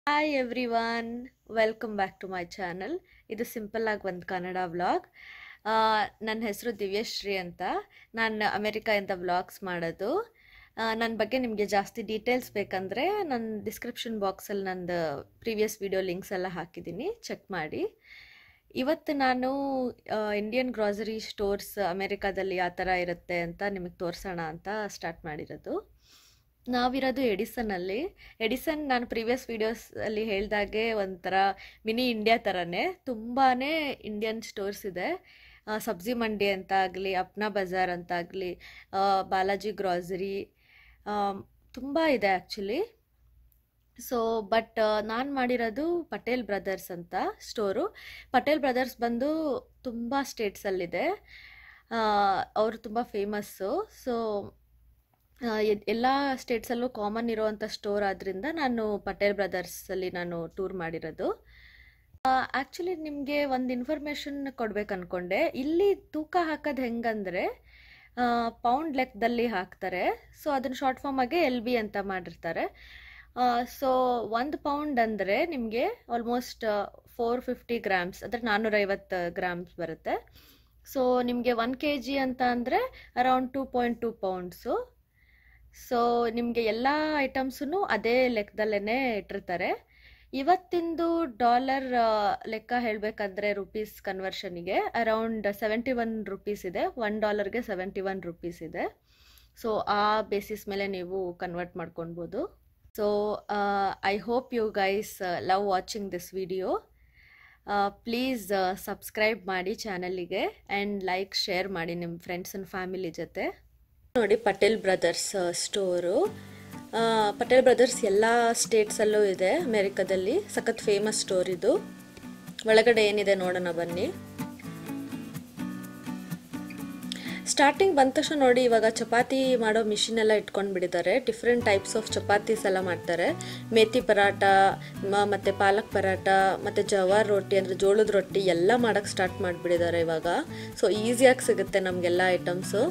hi everyone welcome back to my channel ಇದು simple ಆಗಿ ಒಂದು ಕನ್ನಡ ವ್ಲಾಗ್ ನನ್ನ ಹೆಸರು ದಿವ್ಯಶ್ರೀ ಅಂತ ನಾನು ಅಮೆರಿಕಾಯಿಂದ ವ್ಲಾಗ್ಸ್ ಮಾಡೋದು ನನ್ನ ಬಗ್ಗೆ ನಿಮಗೆ ಜಾಸ್ತಿ ಡೀಟೇಲ್ಸ್ ಬೇಕಂದರೆ ನನ್ನ ಡಿಸ್ಕ್ರಿಪ್ಷನ್ ಬಾಕ್ಸಲ್ಲಿ ನಂದು ಪ್ರೀವಿಯಸ್ ವಿಡಿಯೋ ಲಿಂಕ್ಸ್ ಎಲ್ಲ ಹಾಕಿದ್ದೀನಿ ಚೆಕ್ ಮಾಡಿ ಇವತ್ತು ನಾನು ಇಂಡಿಯನ್ ಗ್ರಾಸರಿ ಸ್ಟೋರ್ಸ್ ಅಮೆರಿಕಾದಲ್ಲಿ ಯಾವ ಥರ ಇರುತ್ತೆ ಅಂತ ನಿಮಗೆ ತೋರಿಸೋಣ ಅಂತ ಸ್ಟಾರ್ಟ್ ಮಾಡಿರೋದು ನಾವಿರೋದು ಎಡಿಸನ್ನಲ್ಲಿ ಎಡಿಸನ್ ನಾನು ಪ್ರೀವಿಯಸ್ ವೀಡಿಯೋಸಲ್ಲಿ ಹೇಳ್ದಾಗೆ ಒಂಥರ ಮಿನಿ ಇಂಡಿಯಾ ಥರನೇ ತುಂಬಾ ಇಂಡಿಯನ್ ಸ್ಟೋರ್ಸ್ ಇದೆ ಸಬ್ಜಿ ಮಂಡಿ ಅಂತ ಆಗಲಿ ಅಪ್ನಾ ಬಜಾರ್ ಅಂತ ಆಗಲಿ ಬಾಲಾಜಿ ಗ್ರಾಸರಿ ತುಂಬ ಇದೆ ಆ್ಯಕ್ಚುಲಿ ಸೊ ಬಟ್ ನಾನು ಮಾಡಿರೋದು ಪಟೇಲ್ ಬ್ರದರ್ಸ್ ಅಂತ ಸ್ಟೋರು ಪಟೇಲ್ ಬ್ರದರ್ಸ್ ಬಂದು ತುಂಬ ಸ್ಟೇಟ್ಸಲ್ಲಿದೆ ಅವರು ತುಂಬ ಫೇಮಸ್ಸು ಸೊ ಎಲ್ಲ ಸ್ಟೇಟ್ಸಲ್ಲೂ ಕಾಮನ್ ಇರೋವಂಥ ಸ್ಟೋರ್ ಆದ್ದರಿಂದ ನಾನು ಪಟೇಲ್ ಬ್ರದರ್ಸಲ್ಲಿ ನಾನು ಟೂರ್ ಮಾಡಿರೋದು ಆ್ಯಕ್ಚುಲಿ ನಿಮಗೆ ಒಂದು ಇನ್ಫಾರ್ಮೇಷನ್ ಕೊಡ್ಬೇಕು ಅಂದ್ಕೊಂಡೆ ಇಲ್ಲಿ ತೂಕ ಹಾಕೋದು ಹೆಂಗಂದರೆ ಪೌಂಡ್ ಲೆಕ್ಕದಲ್ಲಿ ಹಾಕ್ತಾರೆ ಸೊ ಅದನ್ನು ಶಾರ್ಟ್ ಫಾರ್ಮಾಗೆ ಎಲ್ ಬಿ ಅಂತ ಮಾಡಿರ್ತಾರೆ ಸೊ ಒಂದು ಪೌಂಡ್ ಅಂದರೆ ನಿಮಗೆ ಆಲ್ಮೋಸ್ಟ್ ಫೋರ್ ಫಿಫ್ಟಿ ಗ್ರಾಮ್ಸ್ ಅಂದರೆ ನಾನ್ನೂರೈವತ್ತು ಗ್ರಾಮ್ಸ್ ಬರುತ್ತೆ ಸೊ ನಿಮಗೆ ಒನ್ ಕೆ ಜಿ ಅಂತ ಅಂದರೆ around two point two pounds so ನಿಮಗೆ ಎಲ್ಲ ಐಟಮ್ಸೂ ಅದೇ ಲೆಕ್ಕದಲ್ಲೇ ಇಟ್ಟಿರ್ತಾರೆ ಇವತ್ತಿಂದು ಡಾಲರ್ ಲೆಕ್ಕ ಹೇಳಬೇಕಂದ್ರೆ ರುಪೀಸ್ ಕನ್ವರ್ಷನಿಗೆ ಅರೌಂಡ್ ಸೆವೆಂಟಿ ಒನ್ ರುಪೀಸ್ ಇದೆ ಒನ್ ಡಾಲರ್ಗೆ ಸೆವೆಂಟಿ ಒನ್ ರುಪೀಸ್ ಇದೆ ಸೊ ಆ ಬೇಸಿಸ್ ಮೇಲೆ ನೀವು ಕನ್ವರ್ಟ್ ಮಾಡ್ಕೊಳ್ಬೋದು so I hope you guys love watching this video please subscribe ಮಾಡಿ ಚಾನಲಿಗೆ ಆ್ಯಂಡ್ ಲೈಕ್ ಶೇರ್ ಮಾಡಿ ನಿಮ್ಮ ಫ್ರೆಂಡ್ಸ್ ಆ್ಯಂಡ್ ಫ್ಯಾಮಿಲಿ ಜೊತೆ ನೋಡಿ Patel brothers store Patel brothers ಎಲ್ಲ ಸ್ಟೇಟ್ಸಲ್ಲೂ ಇದೆ ಅಮೇರಿಕಾದಲ್ಲಿ ಸಖತ್ ಫೇಮಸ್ ಸ್ಟೋರ್ ಇದು ಒಳಗಡೆ ಏನಿದೆ ನೋಡೋಣ ಬನ್ನಿ ಸ್ಟಾರ್ಟಿಂಗ್ ಬಂದ ತಕ್ಷಣ ನೋಡಿ ಇವಾಗ ಚಪಾತಿ ಮಾಡೋ ಮಿಷಿನ್ ಎಲ್ಲ ಇಟ್ಕೊಂಡು ಬಿಟ್ಟಿದ್ದಾರೆ ಡಿಫ್ರೆಂಟ್ ಟೈಪ್ಸ್ ಆಫ್ ಚಪಾತೀಸ್ ಎಲ್ಲ ಮಾಡ್ತಾರೆ ಮೇಥಿ ಪರಾಟ ಮತ್ತು ಪಾಲಕ್ ಪರಾಟ ಮತ್ತು ಜವಾರ್ ರೊಟ್ಟಿ ಅಂದರೆ ಜೋಳದ ರೊಟ್ಟಿ ಎಲ್ಲ ಮಾಡೋಕ್ಕೆ ಸ್ಟಾರ್ಟ್ ಮಾಡಿಬಿಟ್ಟಿದ್ದಾರೆ ಇವಾಗ ಸೊ ಈಸಿಯಾಗಿ ಸಿಗುತ್ತೆ ನಮಗೆಲ್ಲ ಐಟಮ್ಸು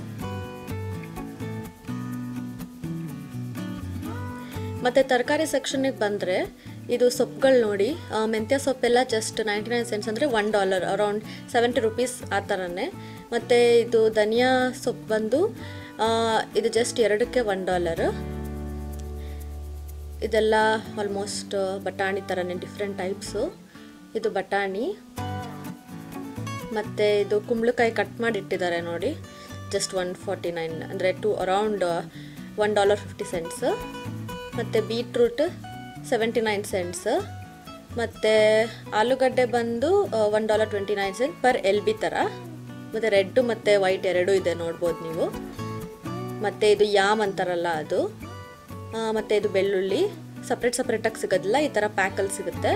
ಮತ್ತು ತರಕಾರಿ ಸೆಕ್ಷನಿಗೆ ಬಂದರೆ ಇದು ಸೊಪ್ಪುಗಳು ನೋಡಿ ಮೆಂತ್ಯ ಸೊಪ್ಪೆಲ್ಲ ಜಸ್ಟ್ ನೈಂಟಿ ನೈನ್ ಸೆಂಟ್ಸ್ ಅಂದರೆ one dollar around seventy rupees ಆ ಥರನೇ ಮತ್ತು ಇದು ಧನಿಯಾ ಸೊಪ್ಪು ಬಂದು ಇದು ಜಸ್ಟ್ ಎರಡಕ್ಕೆ ಒನ್ ಡಾಲರ್ ಇದೆಲ್ಲ ಆಲ್ಮೋಸ್ಟ್ ಬಟಾಣಿ ಥರನೇ ಡಿಫ್ರೆಂಟ್ ಟೈಪ್ಸು ಇದು ಬಟಾಣಿ ಮತ್ತು ಇದು ಕುಂಬಳಕಾಯಿ ಕಟ್ ಮಾಡಿ ಇಟ್ಟಿದ್ದಾರೆ ನೋಡಿ ಜಸ್ಟ್ ಒನ್ ಫಾರ್ಟಿ ನೈನ್ ಅಂದರೆ to around one dollar fifty cents ಮತ್ತು ಬೀಟ್ರೂಟ್ ಸೆವೆಂಟಿ ನೈನ್ ಸೆಂಟ್ಸ್ ಮತ್ತು ಆಲೂಗಡ್ಡೆ ಬಂದು one dollar twenty nine cent per L B ಥರ ಮತ್ತು ರೆಡ್ಡು ಮತ್ತು ವೈಟ್ ಎರಡೂ ಇದೆ ನೋಡ್ಬೋದು ನೀವು ಮತ್ತು ಇದು ಯಾಮ್ ಅಂತಾರಲ್ಲ ಅದು ಮತ್ತು ಇದು ಬೆಳ್ಳುಳ್ಳಿ ಸಪ್ರೇಟ್ ಸಪ್ರೇಟಾಗಿ ಸಿಗೋದಿಲ್ಲ ಈ ಥರ ಪ್ಯಾಕಲ್ಲಿ ಸಿಗುತ್ತೆ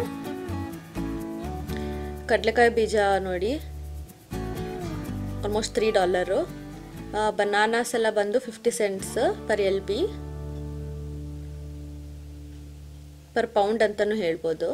ಕಡಲೆಕಾಯಿ ಬೀಜ ನೋಡಿ ಆಲ್ಮೋಸ್ಟ್ ತ್ರೀ ಡಾಲರು ಬನಾನಾಸ್ ಎಲ್ಲ ಬಂದು fifty cents per L B per pound ಅಂತಲೂ ಹೇಳ್ಬೋದು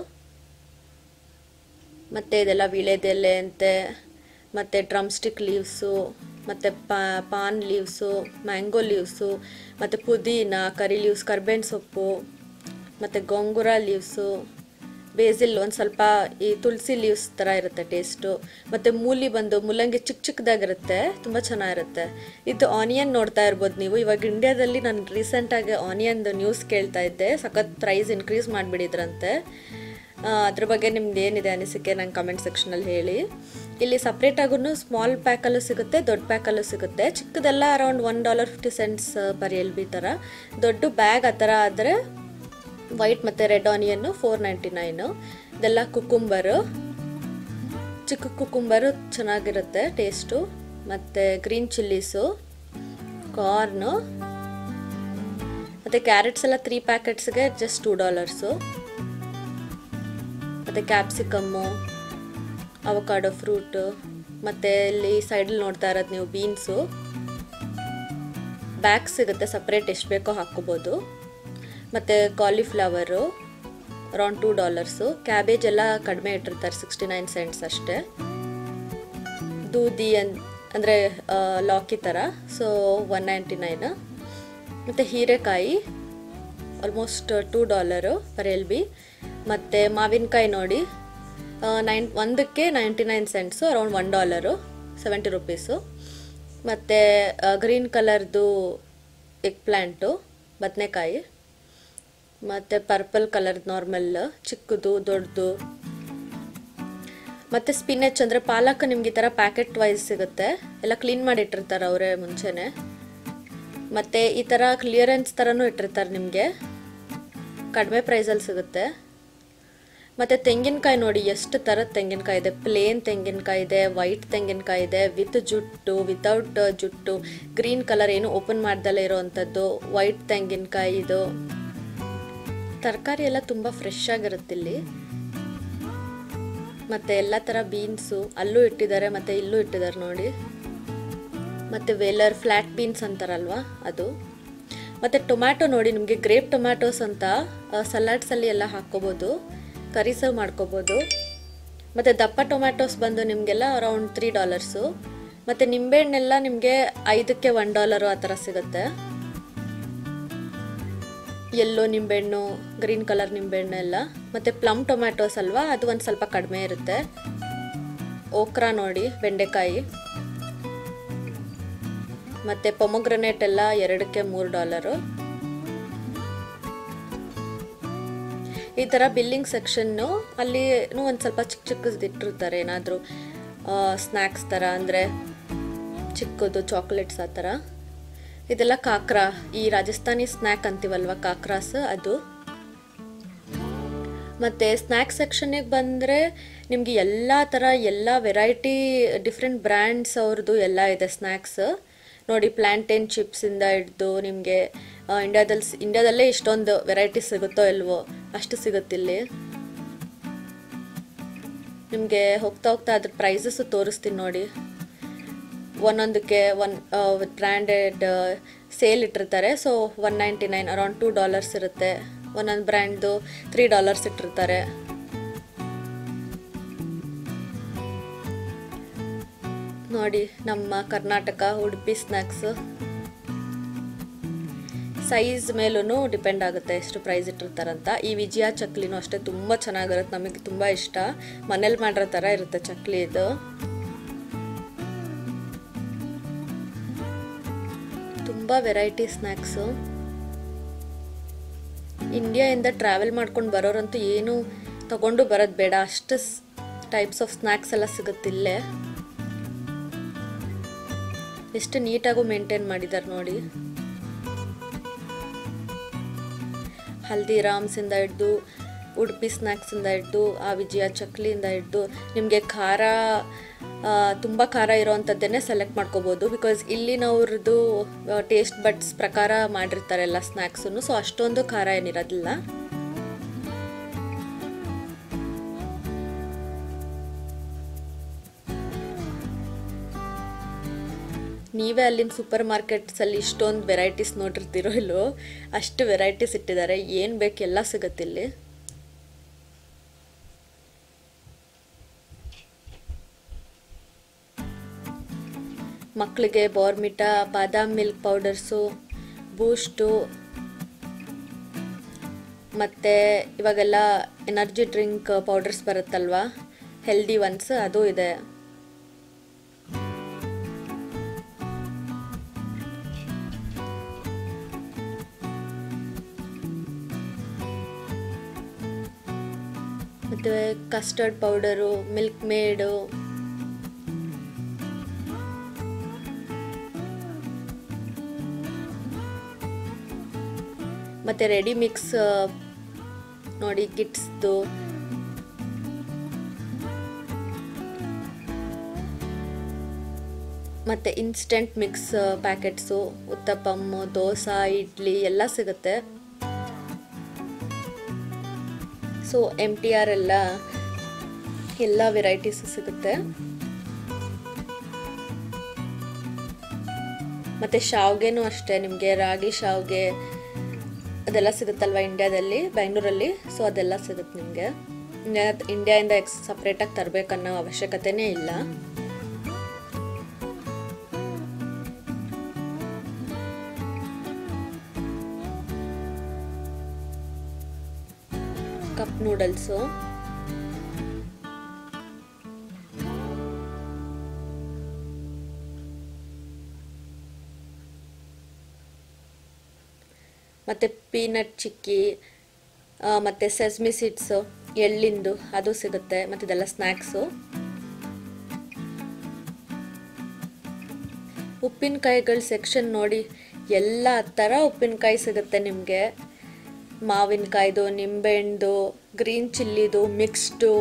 ಮತ್ತು ಇದೆಲ್ಲ ವೀಳೆದೆಲೆ ಅಂತೆ ಮತ್ತು ಡ್ರಮ್ ಸ್ಟಿಕ್ ಲೀವ್ಸು ಮತ್ತು ಪಾನ್ ಲೀವ್ಸು ಮ್ಯಾಂಗೋ ಲೀವ್ಸು ಮತ್ತು ಪುದೀನ ಕರಿ ಲೀವ್ಸ್ ಕರ್ಬೇವಿನ ಸೊಪ್ಪು ಮತ್ತು ಗೊಂಗುರ ಲೀವ್ಸು ಬೇಸಿಲ್ ಒಂದು ಸ್ವಲ್ಪ ಈ ತುಳಸಿ ಲೀವ್ಸ್ ಥರ ಇರುತ್ತೆ ಟೇಸ್ಟು ಮತ್ತು ಮೂಲಿ ಬಂದು ಮುಲ್ಲಂಗಿ ಚಿಕ್ಕ ಚಿಕ್ಕದಾಗಿರುತ್ತೆ ತುಂಬ ಚೆನ್ನಾಗಿರುತ್ತೆ ಇದು ಆನಿಯನ್ ನೋಡ್ತಾ ಇರ್ಬೋದು ನೀವು ಇವಾಗ ಇಂಡಿಯಾದಲ್ಲಿ ನಾನು ರೀಸೆಂಟಾಗಿ ಆನಿಯನ್ದು ನ್ಯೂಸ್ ಕೇಳ್ತಾ ಇದ್ದೆ ಸಖತ್ ಪ್ರೈಸ್ ಇನ್ಕ್ರೀಸ್ ಮಾಡಿಬಿಡಿದ್ರಂತೆ ಅದ್ರ ಬಗ್ಗೆ ನಿಮ್ದು ಏನಿದೆ ಅನಿಸಿಕೆ ನಂಗೆ ಕಮೆಂಟ್ ಸೆಕ್ಷನಲ್ಲಿ ಹೇಳಿ ಇಲ್ಲಿ ಸಪ್ರೇಟಾಗೂ ಸ್ಮಾಲ್ ಪ್ಯಾಕಲ್ಲೂ ಸಿಗುತ್ತೆ ದೊಡ್ಡ ಪ್ಯಾಕಲ್ಲೂ ಸಿಗುತ್ತೆ ಚಿಕ್ಕದೆಲ್ಲ around one dollar fifty cents per L B ಥರ ದೊಡ್ಡ ಬ್ಯಾಗ್ ಆ ಥರ ಆದರೆ ವೈಟ್ ಮತ್ತು red onion four ninety nine ಇದೆಲ್ಲ ಕುಕುಂಬರು ಚಿಕ್ಕ ಕುಕುಂಬರು ಚೆನ್ನಾಗಿರುತ್ತೆ ಟೇಸ್ಟು ಮತ್ತು ಗ್ರೀನ್ ಚಿಲ್ಲೀಸು ಕಾರ್ನು ಮತ್ತು ಕ್ಯಾರೆಟ್ಸ್ ಎಲ್ಲ ತ್ರೀ ಪ್ಯಾಕೆಟ್ಸ್ಗೆ ಜಸ್ಟ್ ಟೂ ಡಾಲರ್ಸು ಮತ್ತು ಕ್ಯಾಪ್ಸಿಕಮ್ಮು ಅವಕಾಡೋ ಫ್ರೂಟು ಮತ್ತು ಇಲ್ಲಿ ಸೈಡಲ್ಲಿ ನೋಡ್ತಾ ಇರೋದು ನೀವು ಬೀನ್ಸು ಬ್ಯಾಗ್ ಸಿಗುತ್ತೆ ಸಪ್ರೇಟ್ ಎಷ್ಟು ಬೇಕೋ ಹಾಕ್ಕೋಬೋದು ಮತ್ತು cauliflower around two dollars cabbage ಎಲ್ಲ ಕಡಿಮೆ ಇಟ್ಟಿರ್ತಾರೆ ಸಿಕ್ಸ್ಟಿ ನೈನ್ ಸೆಂಟ್ಸ್ ಅಷ್ಟೇ ದೂದಿ ಅನ್ ಅಂದರೆ ಲಾಕಿ ಥರ ಸೊ ಒನ್ ನೈಂಟಿ ನೈನ್ ಮತ್ತು ಹೀರೆಕಾಯಿ almost two dollar per L B ಮತ್ತು ಮಾವಿನಕಾಯಿ ನೋಡಿ ನೈನ್ ಒಂದಕ್ಕೆ ninety nine cents around one dollar seventy rupees ಮತ್ತು ಗ್ರೀನ್ ಕಲರ್ದು ಎಗ್ ಪ್ಲ್ಯಾಂಟು ಬದನೆಕಾಯಿ ಮತ್ತು ಪರ್ಪಲ್ ಕಲರ್ದು ನಾರ್ಮಲ್ ಚಿಕ್ಕದು ದೊಡ್ಡದು ಮತ್ತು ಸ್ಪಿನೆಚ್ ಅಂದರೆ ಪಾಲಕ್ ನಿಮ್ಗೆ ಈ ಥರ ಪ್ಯಾಕೆಟ್ ವೈಸ್ ಸಿಗುತ್ತೆ ಎಲ್ಲ ಕ್ಲೀನ್ ಮಾಡಿ ಇಟ್ಟಿರ್ತಾರೆ ಅವರೇ ಮುಂಚೆನೆ ಮತ್ತು ಈ ಥರ ಕ್ಲಿಯರೆನ್ಸ್ ಥರನೂ ಇಟ್ಟಿರ್ತಾರೆ ನಿಮಗೆ ಕಡಿಮೆ ಪ್ರೈಸಲ್ಲಿ ಸಿಗುತ್ತೆ ಮತ್ತು ತೆಂಗಿನಕಾಯಿ ನೋಡಿ ಎಷ್ಟು ಥರದ ತೆಂಗಿನಕಾಯಿ ಇದೆ ಪ್ಲೇನ್ ತೆಂಗಿನಕಾಯಿ ಇದೆ ವೈಟ್ ತೆಂಗಿನಕಾಯಿ ಇದೆ ವಿತ್ ಜುಟ್ಟು ವಿತೌಟ್ ಜುಟ್ಟು ಗ್ರೀನ್ ಕಲರ್ ಏನು ಓಪನ್ ಮಾಡ್ದಲೇ ಇರೋವಂಥದ್ದು ವೈಟ್ ತೆಂಗಿನಕಾಯಿ ಇದು ತರಕಾರಿ ಎಲ್ಲ ತುಂಬ ಫ್ರೆಶ್ ಆಗಿರುತ್ತೆ ಇಲ್ಲಿ ಮತ್ತು ಎಲ್ಲ ಥರ ಬೀನ್ಸು ಅಲ್ಲೂ ಇಟ್ಟಿದ್ದಾರೆ ಮತ್ತು ಇಲ್ಲೂ ಇಟ್ಟಿದ್ದಾರೆ ನೋಡಿ ಮತ್ತು ವೇಲರ್ ಫ್ಲ್ಯಾಟ್ ಬೀನ್ಸ್ ಅಂತಾರಲ್ವ ಅದು ಮತ್ತು ಟೊಮ್ಯಾಟೊ ನೋಡಿ ನಿಮಗೆ ಗ್ರೇಪ್ ಟೊಮ್ಯಾಟೋಸ್ ಅಂತ ಸಲಾಡ್ಸಲ್ಲಿ ಎಲ್ಲ ಹಾಕ್ಕೋಬೋದು ಕರಿ ಸರ್ವ್ ಮಾಡ್ಕೋಬೋದು ಮತ್ತು ದಪ್ಪ ಟೊಮ್ಯಾಟೋಸ್ ಬಂದು ನಿಮಗೆಲ್ಲ ಅರೌಂಡ್ ತ್ರೀ ಡಾಲರ್ಸು ಮತ್ತು ನಿಂಬೆಹಣ್ಣೆಲ್ಲ ನಿಮಗೆ ಐದಕ್ಕೆ ಒನ್ ಡಾಲರು ಆ ಥರ ಸಿಗುತ್ತೆ ಯೆಲ್ಲೋ ನಿಂಬೆಹಣ್ಣು ಗ್ರೀನ್ ಕಲರ್ ನಿಂಬೆಹಣ್ಣು ಎಲ್ಲ ಮತ್ತು ಪ್ಲಮ್ ಟೊಮ್ಯಾಟೋಸ್ ಅಲ್ವಾ ಅದು ಒಂದು ಸ್ವಲ್ಪ ಕಡಿಮೆ ಇರುತ್ತೆ ಓಕ್ರಾ ನೋಡಿ ಬೆಂಡೆಕಾಯಿ ಮತ್ತು ಪೊಮೊಗ್ರನೇಟ್ ಎಲ್ಲ ಎರಡಕ್ಕೆ ಮೂರು ಡಾಲರು ಈ ಥರ ಬಿಲ್ಲಿಂಗ್ ಸೆಕ್ಷನ್ನು ಅಲ್ಲಿ ಒಂದು ಸ್ವಲ್ಪ ಚಿಕ್ಕ ಚಿಕ್ಕದು ಇಟ್ಟಿರ್ತಾರೆ ಏನಾದರೂ ಸ್ನ್ಯಾಕ್ಸ್ ಥರ ಅಂದರೆ ಚಿಕ್ಕದು ಚಾಕ್ಲೇಟ್ಸ್ ಆ ಥರ ಇದೆಲ್ಲ ಕಾಕ್ರಾ ಈ ರಾಜಸ್ಥಾನಿ ಸ್ನ್ಯಾಕ್ ಅಂತೀವಲ್ವ ಕಾಕ್ರಾಸ್ ಅದು ಮತ್ತು ಸ್ನ್ಯಾಕ್ ಸೆಕ್ಷನ್ನಿಗೆ ಬಂದರೆ ನಿಮಗೆ ಎಲ್ಲ ಥರ ಎಲ್ಲ ವೆರೈಟಿ ಡಿಫ್ರೆಂಟ್ ಬ್ರ್ಯಾಂಡ್ಸ್ ಅವ್ರದ್ದು ಎಲ್ಲ ಇದೆ ಸ್ನ್ಯಾಕ್ಸ್ ನೋಡಿ ಪ್ಲ್ಯಾಂಟೇನ್ ಚಿಪ್ಸಿಂದ ಹಿಡ್ದು ನಿಮಗೆ ಇಂಡ್ಯಾದಲ್ಲಿ ಇಂಡ್ಯಾದಲ್ಲೇ ಇಷ್ಟೊಂದು ವೆರೈಟಿ ಸಿಗುತ್ತೋ ಇಲ್ವೋ ಅಷ್ಟು ಸಿಗುತ್ತಿಲ್ಲಿ ನಿಮಗೆ ಹೋಗ್ತಾ ಹೋಗ್ತಾ ಅದ್ರ ಪ್ರೈಸಸ್ಸು ತೋರಿಸ್ತೀನಿ ನೋಡಿ ಒಂದೊಂದಕ್ಕೆ ಒನ್ ಬ್ರ್ಯಾಂಡೆಡ್ ಸೇಲ್ ಇಟ್ಟಿರ್ತಾರೆ so one ninety nine around two dollars ಇರುತ್ತೆ ಒಂದೊಂದು ಬ್ರ್ಯಾಂಡ್ದು ತ್ರೀ ಡಾಲರ್ಸ್ ಇಟ್ಟಿರ್ತಾರೆ ನೋಡಿ ನಮ್ಮ ಕರ್ನಾಟಕ ಉಡುಪಿ ಸ್ನ್ಯಾಕ್ಸ್ ಸೈಜ್ ಮೇಲೂ ಡಿಪೆಂಡ್ ಆಗುತ್ತೆ ಎಷ್ಟು ಪ್ರೈಸ್ ಇಟ್ಟಿರ್ತಾರಂತ ಈ ವಿಜಯ ಚಕ್ಲಿನೂ ಅಷ್ಟೇ ತುಂಬ ಚೆನ್ನಾಗಿರುತ್ತೆ ನಮಗೆ ತುಂಬ ಇಷ್ಟ ಮನೇಲಿ ಮಾಡಿರೋ ಥರ ಇರುತ್ತೆ ಚಕ್ಲಿ ಇದು ತುಂಬ ವೆರೈಟಿ ಸ್ನ್ಯಾಕ್ಸು ಇಂಡಿಯಾಯಿಂದ ಟ್ರಾವೆಲ್ ಮಾಡ್ಕೊಂಡು ಬರೋರಂತೂ ಏನು ತಗೊಂಡು ಬರೋದು ಬೇಡ ಅಷ್ಟು ಟೈಪ್ಸ್ ಆಫ್ ಸ್ನ್ಯಾಕ್ಸ್ ಎಲ್ಲ ಸಿಗುತ್ತಿಲ್ಲೇ ಎಷ್ಟು ನೀಟಾಗೂ ಮೇಂಟೈನ್ ಮಾಡಿದ್ದಾರೆ ನೋಡಿ ಹಲ್ದಿರಾಮ್ಸಿಂದ ಹಿಡ್ದು ಉಡುಪಿ ಸ್ನ್ಯಾಕ್ಸಿಂದ ಹಿಡ್ದು ಆ ವಿಜಯ ಚಕ್ಲಿಯಿಂದ ಹಿಡ್ದು ನಿಮಗೆ ಖಾರ ತುಂಬ ಖಾರ ಇರೋವಂಥದ್ದನ್ನೇ ಸೆಲೆಕ್ಟ್ ಮಾಡ್ಕೋಬೋದು ಬಿಕಾಸ್ ಇಲ್ಲಿನವ್ರದ್ದು ಟೇಸ್ಟ್ ಬಡ್ಸ್ ಪ್ರಕಾರ ಮಾಡಿರ್ತಾರೆ ಎಲ್ಲ ಸ್ನ್ಯಾಕ್ಸನ್ನು ಸೊ ಅಷ್ಟೊಂದು ಖಾರ ಏನಿರೋದಿಲ್ಲ ನೀವೇ ಅಲ್ಲಿನ ಸೂಪರ್ ಮಾರ್ಕೆಟ್ಸಲ್ಲಿ ಇಷ್ಟೊಂದು ವೆರೈಟೀಸ್ ನೋಡಿರ್ತೀರೋ ಇಲ್ಲೋ ಅಷ್ಟು ವೆರೈಟೀಸ್ ಇಟ್ಟಿದ್ದಾರೆ ಏನು ಬೇಕು ಎಲ್ಲ ಸಿಗುತ್ತೆ ಇಲ್ಲಿ ಮಕ್ಕಳಿಗೆ ಬೋರ್ಮಿಟಾ ಬಾದಾಮ್ ಮಿಲ್ಕ್ ಪೌಡರ್ಸು ಬೂಸ್ಟು ಮತ್ತು ಇವಾಗೆಲ್ಲ ಎನರ್ಜಿ ಡ್ರಿಂಕ್ ಪೌಡರ್ಸ್ ಬರುತ್ತಲ್ವಾ ಹೆಲ್ದಿ ಒನ್ಸ್ ಅದು ಇದೆ ಮತ್ತು ಕಸ್ಟರ್ಡ್ ಪೌಡರು ಮಿಲ್ಕ್ ಮೇಡು ಮತ್ತು ರೆಡಿ ಮಿಕ್ಸ್ ನೋಡಿ ಕಿಟ್ಸ್ದು ಮತ್ತು instant mix packets uttapam dosa idli ಎಲ್ಲ ಸಿಗುತ್ತೆ ಸೊ ಎಮ್ ಟಿ ಆರ್ ಎಲ್ಲ ಎಲ್ಲ ವೆರೈಟೀಸು ಸಿಗುತ್ತೆ ಮತ್ತು ಶಾವ್ಗೆನೂ ಅಷ್ಟೇ ನಿಮಗೆ ರಾಗಿ ಶಾವ್ಗೆ ಅದೆಲ್ಲ ಸಿಗುತ್ತಲ್ವ ಇಂಡ್ಯಾದಲ್ಲಿ ಬೆಂಗಳೂರಲ್ಲಿ ಸೊ ಅದೆಲ್ಲ ಸಿಗುತ್ತೆ ನಿಮಗೆ ಇಂಡಿಯಾ ಇಂಡಿಯಾಯಿಂದ ಎಕ್ಸ್ ಸಪ್ರೇಟಾಗಿ ತರಬೇಕನ್ನೋ ಅವಶ್ಯಕತೆನೇ ಇಲ್ಲ ಕಪ್ ನೂಡಲ್ಸ್ ನೂಡಲ್ಸು ಮತ್ತು ಪೀನಟ್ ಚಿಕ್ಕಿ ಆ, ಮತ್ತು ಸೆಸ್ಮಿ ಸೀಡ್ಸು ಎಳ್ಳಿಂದು ಅದು ಸಿಗುತ್ತೆ ಮತ್ತು ಇದೆಲ್ಲ ಸ್ನ್ಯಾಕ್ಸು ಉಪ್ಪಿನಕಾಯಿಗಳ ಸೆಕ್ಷನ್ ನೋಡಿ ಎಲ್ಲ ಥರ ಉಪ್ಪಿನಕಾಯಿ ಸಿಗುತ್ತೆ ನಿಮಗೆ ಮಾವಿನಕಾಯ್ದು ನಿಂಬೆಹಣ್ಣು ಗ್ರೀನ್ ಚಿಲ್ಲಿದು ಮಿಕ್ಸ್ಡು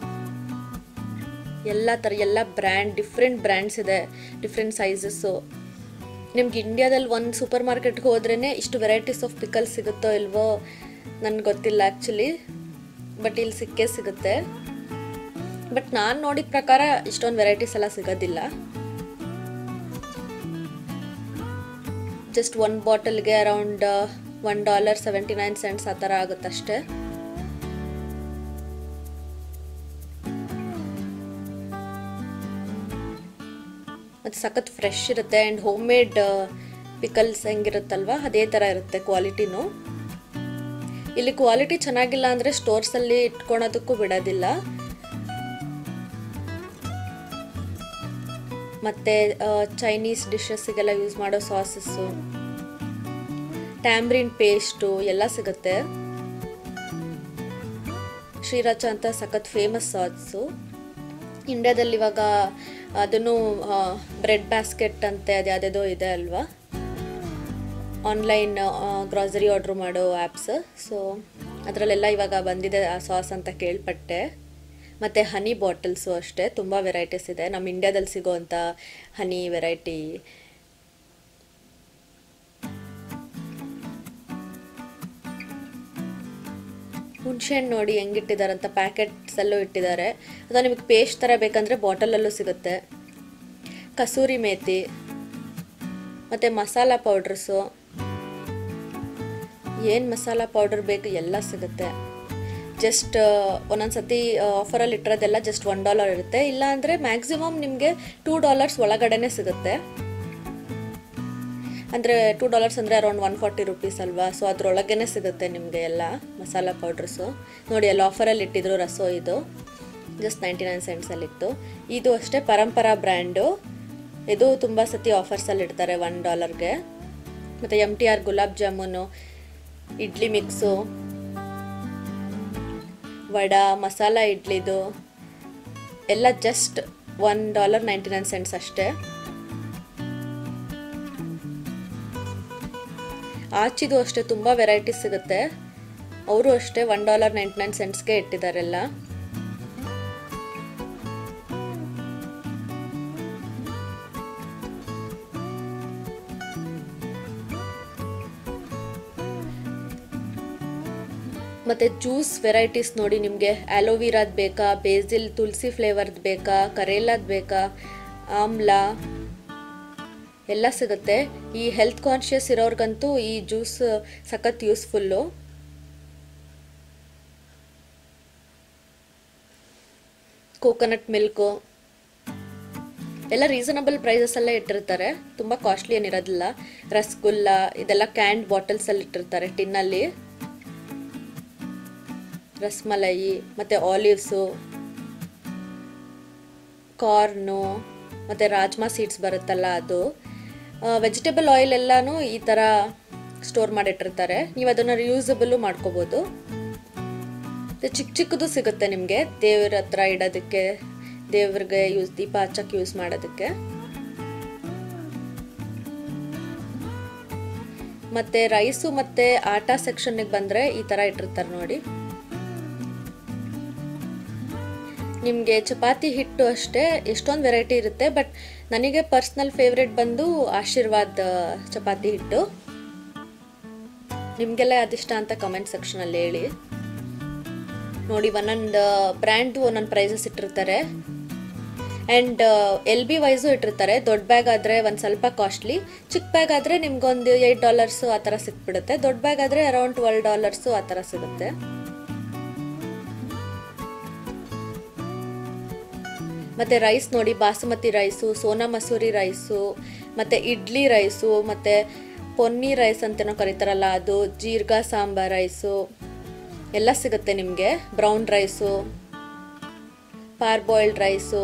ಎಲ್ಲ ಥರ ಎಲ್ಲ ಬ್ರ್ಯಾಂಡ್ ಡಿಫ್ರೆಂಟ್ ಬ್ರ್ಯಾಂಡ್ಸ್ ಇದೆ ಡಿಫ್ರೆಂಟ್ ಸೈಜಸ್ಸು ನಿಮ್ಗೆ ಇಂಡಿಯಾದಲ್ಲಿ ಒಂದು ಸೂಪರ್ ಮಾರ್ಕೆಟ್ಗೆ ಹೋದ್ರೇ ಇಷ್ಟು ವೆರೈಟೀಸ್ ಆಫ್ ಪಿಕಲ್ ಸಿಗುತ್ತೋ ಇಲ್ವೋ ನನಗೆ ಗೊತ್ತಿಲ್ಲ ಆ್ಯಕ್ಚುಲಿ ಬಟ್ ಇಲ್ಲಿ ಸಿಕ್ಕೇ ಸಿಗುತ್ತೆ ಬಟ್ ನಾನು ನೋಡಿದ ಪ್ರಕಾರ ಇಷ್ಟೊಂದು ವೆರೈಟೀಸ್ ಎಲ್ಲ ಸಿಗೋದಿಲ್ಲ ಜಸ್ಟ್ ಒಂದು ಬಾಟಲ್ಗೆ around one dollar seventy nine cents ಆ ಥರ ಆಗುತ್ತಷ್ಟೇ ಮತ್ತು ಸಖತ್ ಫ್ರೆಶ್ ಇರುತ್ತೆ ಆ್ಯಂಡ್ ಹೋಮ್ ಮೇಡ್ ಪಿಕಲ್ಸ್ ಹೆಂಗಿರುತ್ತಲ್ವ ಅದೇ ಥರ ಇರುತ್ತೆ ಕ್ವಾಲಿಟಿನೂ ಇಲ್ಲಿ ಕ್ವಾಲಿಟಿ ಚೆನ್ನಾಗಿಲ್ಲ ಅಂದರೆ ಸ್ಟೋರ್ಸಲ್ಲಿ ಇಟ್ಕೊಳೋದಕ್ಕೂ ಬಿಡೋದಿಲ್ಲ ಮತ್ತು ಚೈನೀಸ್ ಡಿಶಸ್ಸಿಗೆಲ್ಲ ಯೂಸ್ ಮಾಡೋ ಸಾಸಸ್ಸು ಟ್ಯಾಮ್ರಿನ್ ಪೇಸ್ಟು ಎಲ್ಲ ಸಿಗುತ್ತೆ ಶ್ರೀರಾಚ ಅಂತ ಸಖತ್ ಫೇಮಸ್ ಸಾಸು ಇಂಡಿಯಾದಲ್ಲಿ ಇವಾಗ ಅದನ್ನು ಬ್ರೆಡ್ ಬ್ಯಾಸ್ಕೆಟ್ ಅಂತೆ ಅದು ಯಾವುದೇದೋ ಇದೆ ಅಲ್ವಾ ಆನ್ಲೈನ್ ಗ್ರಾಸರಿ ಆರ್ಡ್ರ್ ಮಾಡೋ ಆ್ಯಪ್ಸ್ ಸೊ ಅದರಲ್ಲೆಲ್ಲ ಇವಾಗ ಬಂದಿದೆ ಆ ಸಾಸ್ ಅಂತ ಕೇಳ್ಪಟ್ಟೆ ಮತ್ತು ಹನಿ ಬಾಟಲ್ಸು ಅಷ್ಟೇ ತುಂಬ ವೆರೈಟೀಸ್ ಇದೆ ನಮ್ಮ ಇಂಡ್ಯಾದಲ್ಲಿ ಸಿಗೋವಂಥ ಹನಿ ವೆರೈಟಿ ಹುಣಸೆಹಣ್ಣು ನೋಡಿ ಹೆಂಗಿಟ್ಟಿದ್ದಾರೆ ಅಂತ ಪ್ಯಾಕೆಟ್ಸಲ್ಲೂ ಇಟ್ಟಿದ್ದಾರೆ ಅದು ನಿಮಗೆ ಪೇಸ್ಟ್ ಥರ ಬೇಕಂದರೆ ಬಾಟಲಲ್ಲೂ ಸಿಗುತ್ತೆ ಕಸೂರಿ ಮೇಥಿ ಮತ್ತು ಮಸಾಲ ಪೌಡ್ರಸ್ಸು ಏನು ಮಸಾಲ ಪೌಡರ್ ಬೇಕು ಎಲ್ಲ ಸಿಗುತ್ತೆ ಜಸ್ಟ್ ಒಂದೊಂದು ಸತಿ ಆಫರಲ್ಲಿ ಇಟ್ಟಿರೋದೆಲ್ಲ ಜಸ್ಟ್ ಒನ್ ಡಾಲರ್ ಇರುತ್ತೆ ಇಲ್ಲ ಅಂದರೆ ಮ್ಯಾಕ್ಸಿಮಮ್ ನಿಮಗೆ ಟೂ ಡಾಲರ್ಸ್ ಒಳಗಡೆನೇ ಸಿಗುತ್ತೆ ಅಂದರೆ ಟೂ ಡಾಲರ್ಸ್ ಅಂದರೆ ಅರೌಂಡ್ ಒನ್ ಫಾರ್ಟಿ ರುಪೀಸ್ ಅಲ್ವಾ ಸೊ ಅದರೊಳಗೇ ಸಿಗುತ್ತೆ ನಿಮಗೆ ಎಲ್ಲ ಮಸಾಲ ಪೌಡ್ರಸ್ಸು ನೋಡಿ ಎಲ್ಲ ಆಫರಲ್ಲಿ ಇಟ್ಟಿದ್ರು ರಸೋ ಇದು ಜಸ್ಟ್ ನೈಂಟಿ ನೈನ್ ಸೆಂಟ್ಸಲ್ಲಿತ್ತು ಇದು ಅಷ್ಟೇ ಪರಂಪರಾ ಬ್ರ್ಯಾಂಡು ಇದು ತುಂಬ ಸತಿ ಆಫರ್ಸಲ್ಲಿ ಇಡ್ತಾರೆ ಒನ್ ಡಾಲರ್ಗೆ ಮತ್ತು M T R gulab jamun idli mix vada masala ಇಡ್ಲಿದು ಎಲ್ಲ just one dollar ninety nine cents ಅಷ್ಟೇ ಆಚಿದು ಅಷ್ಟೇ ತುಂಬ ವೆರೈಟೀಸ್ ಸಿಗುತ್ತೆ ಅವರು ಅಷ್ಟೇ ಒನ್ ಡಾಲರ್ ನೈಂಟಿ ನೈನ್ ಸೆಂಟ್ಸ್ಗೆ ಇಟ್ಟಿದ್ದಾರೆಲ್ಲ ಮತ್ತು ಜ್ಯೂಸ್ ವೆರೈಟೀಸ್ ನೋಡಿ ನಿಮಗೆ ಆಲೋವಿರಾದ್ ಬೇಕಾ ಬೇಸಿಲ್ ತುಳಸಿ ಫ್ಲೇವರ್ದು ಬೇಕಾ ಕರೇಲಾದ್ ಬೇಕಾ ಆಮ್ಲಾ ಎಲ್ಲ ಸಿಗುತ್ತೆ ಈ ಹೆಲ್ತ್ ಕಾನ್ಷಿಯಸ್ ಇರೋರ್ಗಂತೂ ಈ ಜ್ಯೂಸ್ ಸಖತ್ ಯೂಸ್ಫುಲ್ಲು ಕೋಕೋನಟ್ ಮಿಲ್ಕು ಎಲ್ಲ ರೀಸನಬಲ್ ಪ್ರೈಸಸಲ್ಲೇ ಇಟ್ಟಿರ್ತಾರೆ ತುಂಬ ಕಾಸ್ಟ್ಲಿ ಏನಿರೋದಿಲ್ಲ ರಸಗುಲ್ಲ ಇದೆಲ್ಲ ಕ್ಯಾಂಡ್ ಬಾಟಲ್ಸಲ್ಲಿ ಇಟ್ಟಿರ್ತಾರೆ ಟಿನ್ನಲ್ಲಿ ರಸ್ಮಲೈ ಮತ್ತು ಆಲಿವ್ಸು ಕಾರ್ನು ಮತ್ತು ರಾಜ್ಮಾ ಸೀಡ್ಸ್ ಬರುತ್ತಲ್ಲ ಅದು ವೆಜಿಟೇಬಲ್ ಆಯಿಲ್ ಎಲ್ಲನೂ ಈ ಥರ ಸ್ಟೋರ್ ಮಾಡಿಟ್ಟಿರ್ತಾರೆ ನೀವು ಅದನ್ನು ರಿಯೂಸಬಲ್ಲು ಮಾಡ್ಕೋಬೋದು ಮತ್ತು ಚಿಕ್ಕ ಚಿಕ್ಕದು ಸಿಗುತ್ತೆ ನಿಮಗೆ ದೇವ್ರ ಹತ್ರ ಇಡೋದಕ್ಕೆ ದೇವ್ರಿಗೆ ಯೂಸ್ ದೀಪ ಹಚ್ಚಕ್ಕೆ ಯೂಸ್ ಮಾಡೋದಕ್ಕೆ ಮತ್ತು ರೈಸು ಮತ್ತು ಆಟ ಸೆಕ್ಷನ್ಗೆ ಬಂದರೆ ಈ ಥರ ಇಟ್ಟಿರ್ತಾರೆ ನೋಡಿ ನಿಮಗೆ ಚಪಾತಿ ಹಿಟ್ಟು ಅಷ್ಟೇ ಎಷ್ಟೊಂದು ವೆರೈಟಿ ಇರುತ್ತೆ ಬಟ್ ನನಗೆ ಪರ್ಸ್ನಲ್ ಫೇವ್ರೆಟ್ ಬಂದು ಆಶೀರ್ವಾದ್ ಚಪಾತಿ ಹಿಟ್ಟು ನಿಮಗೆಲ್ಲ ಅದಿಷ್ಟ ಅಂತ ಕಮೆಂಟ್ ಸೆಕ್ಷನಲ್ಲಿ ಹೇಳಿ ನೋಡಿ ಒಂದೊಂದು ಬ್ರ್ಯಾಂಡು ಒಂದೊಂದು ಪ್ರೈಸಸ್ ಇಟ್ಟಿರ್ತಾರೆ ಆ್ಯಂಡ್ ಎಲ್ ಬಿ ವೈಸು ಇಟ್ಟಿರ್ತಾರೆ ದೊಡ್ಡ ಬ್ಯಾಗ್ ಆದರೆ ಒಂದು ಸ್ವಲ್ಪ ಕಾಸ್ಟ್ಲಿ ಚಿಕ್ಕ ಬ್ಯಾಗ್ ಆದರೆ ನಿಮ್ಗೊಂದು ಏಯ್ಟ್ ಡಾಲರ್ಸು ಆ ಥರ ಸಿಕ್ಬಿಡುತ್ತೆ ದೊಡ್ಡ ಬ್ಯಾಗ್ ಆದರೆ ಅರೌಂಡ್ ಟ್ವೆಲ್ ಡಾಲರ್ಸು ಆ ಥರ ಸಿಗುತ್ತೆ ಮತ್ತು ರೈಸ್ ನೋಡಿ ಬಾಸುಮತಿ ರೈಸು ಸೋನಾ ಮಸೂರಿ ರೈಸು ಮತ್ತು ಇಡ್ಲಿ ರೈಸು ಮತ್ತು ಪೊನ್ನಿ ರೈಸ್ ಅಂತನೋ ಕರೀತಾರಲ್ಲ ಅದು ಜೀರ್ಗಾ ಸಾಂಬಾರ್ ರೈಸು ಎಲ್ಲ ಸಿಗುತ್ತೆ ನಿಮಗೆ brown rice parboiled rice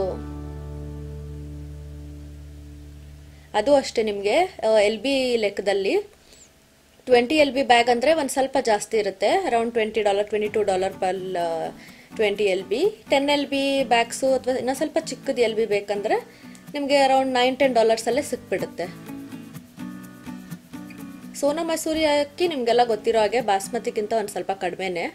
ಅದು ಅಷ್ಟೇ ನಿಮಗೆ ಎಲ್ ಬಿ ಲೆಕ್ಕದಲ್ಲಿ ಟ್ವೆಂಟಿ ಎಲ್ ಬಿ ಬ್ಯಾಗ್ ಅಂದರೆ ಒಂದು ಸ್ವಲ್ಪ ಜಾಸ್ತಿ ಇರುತ್ತೆ around twenty dollar twenty two dollar per twenty L B ten L B bags ಅಥವಾ ಇನ್ನೂ ಸ್ವಲ್ಪ ಚಿಕ್ಕದು ಎಲ್ ಬಿ ಬೇಕಂದರೆ ನಿಮಗೆ ಅರೌಂಡ್ ನೈನ್ ಟೆನ್ ಡಾಲರ್ಸಲ್ಲೇ ಸಿಕ್ಬಿಡುತ್ತೆ ಸೋನಾ ಮಸೂರಿ ಅಕ್ಕಿ ನಿಮಗೆಲ್ಲ ಗೊತ್ತಿರೋ ಹಾಗೆ ಬಾಸ್ಮತಿಗಿಂತ ಒಂದು ಸ್ವಲ್ಪ ಕಡಿಮೆನೆ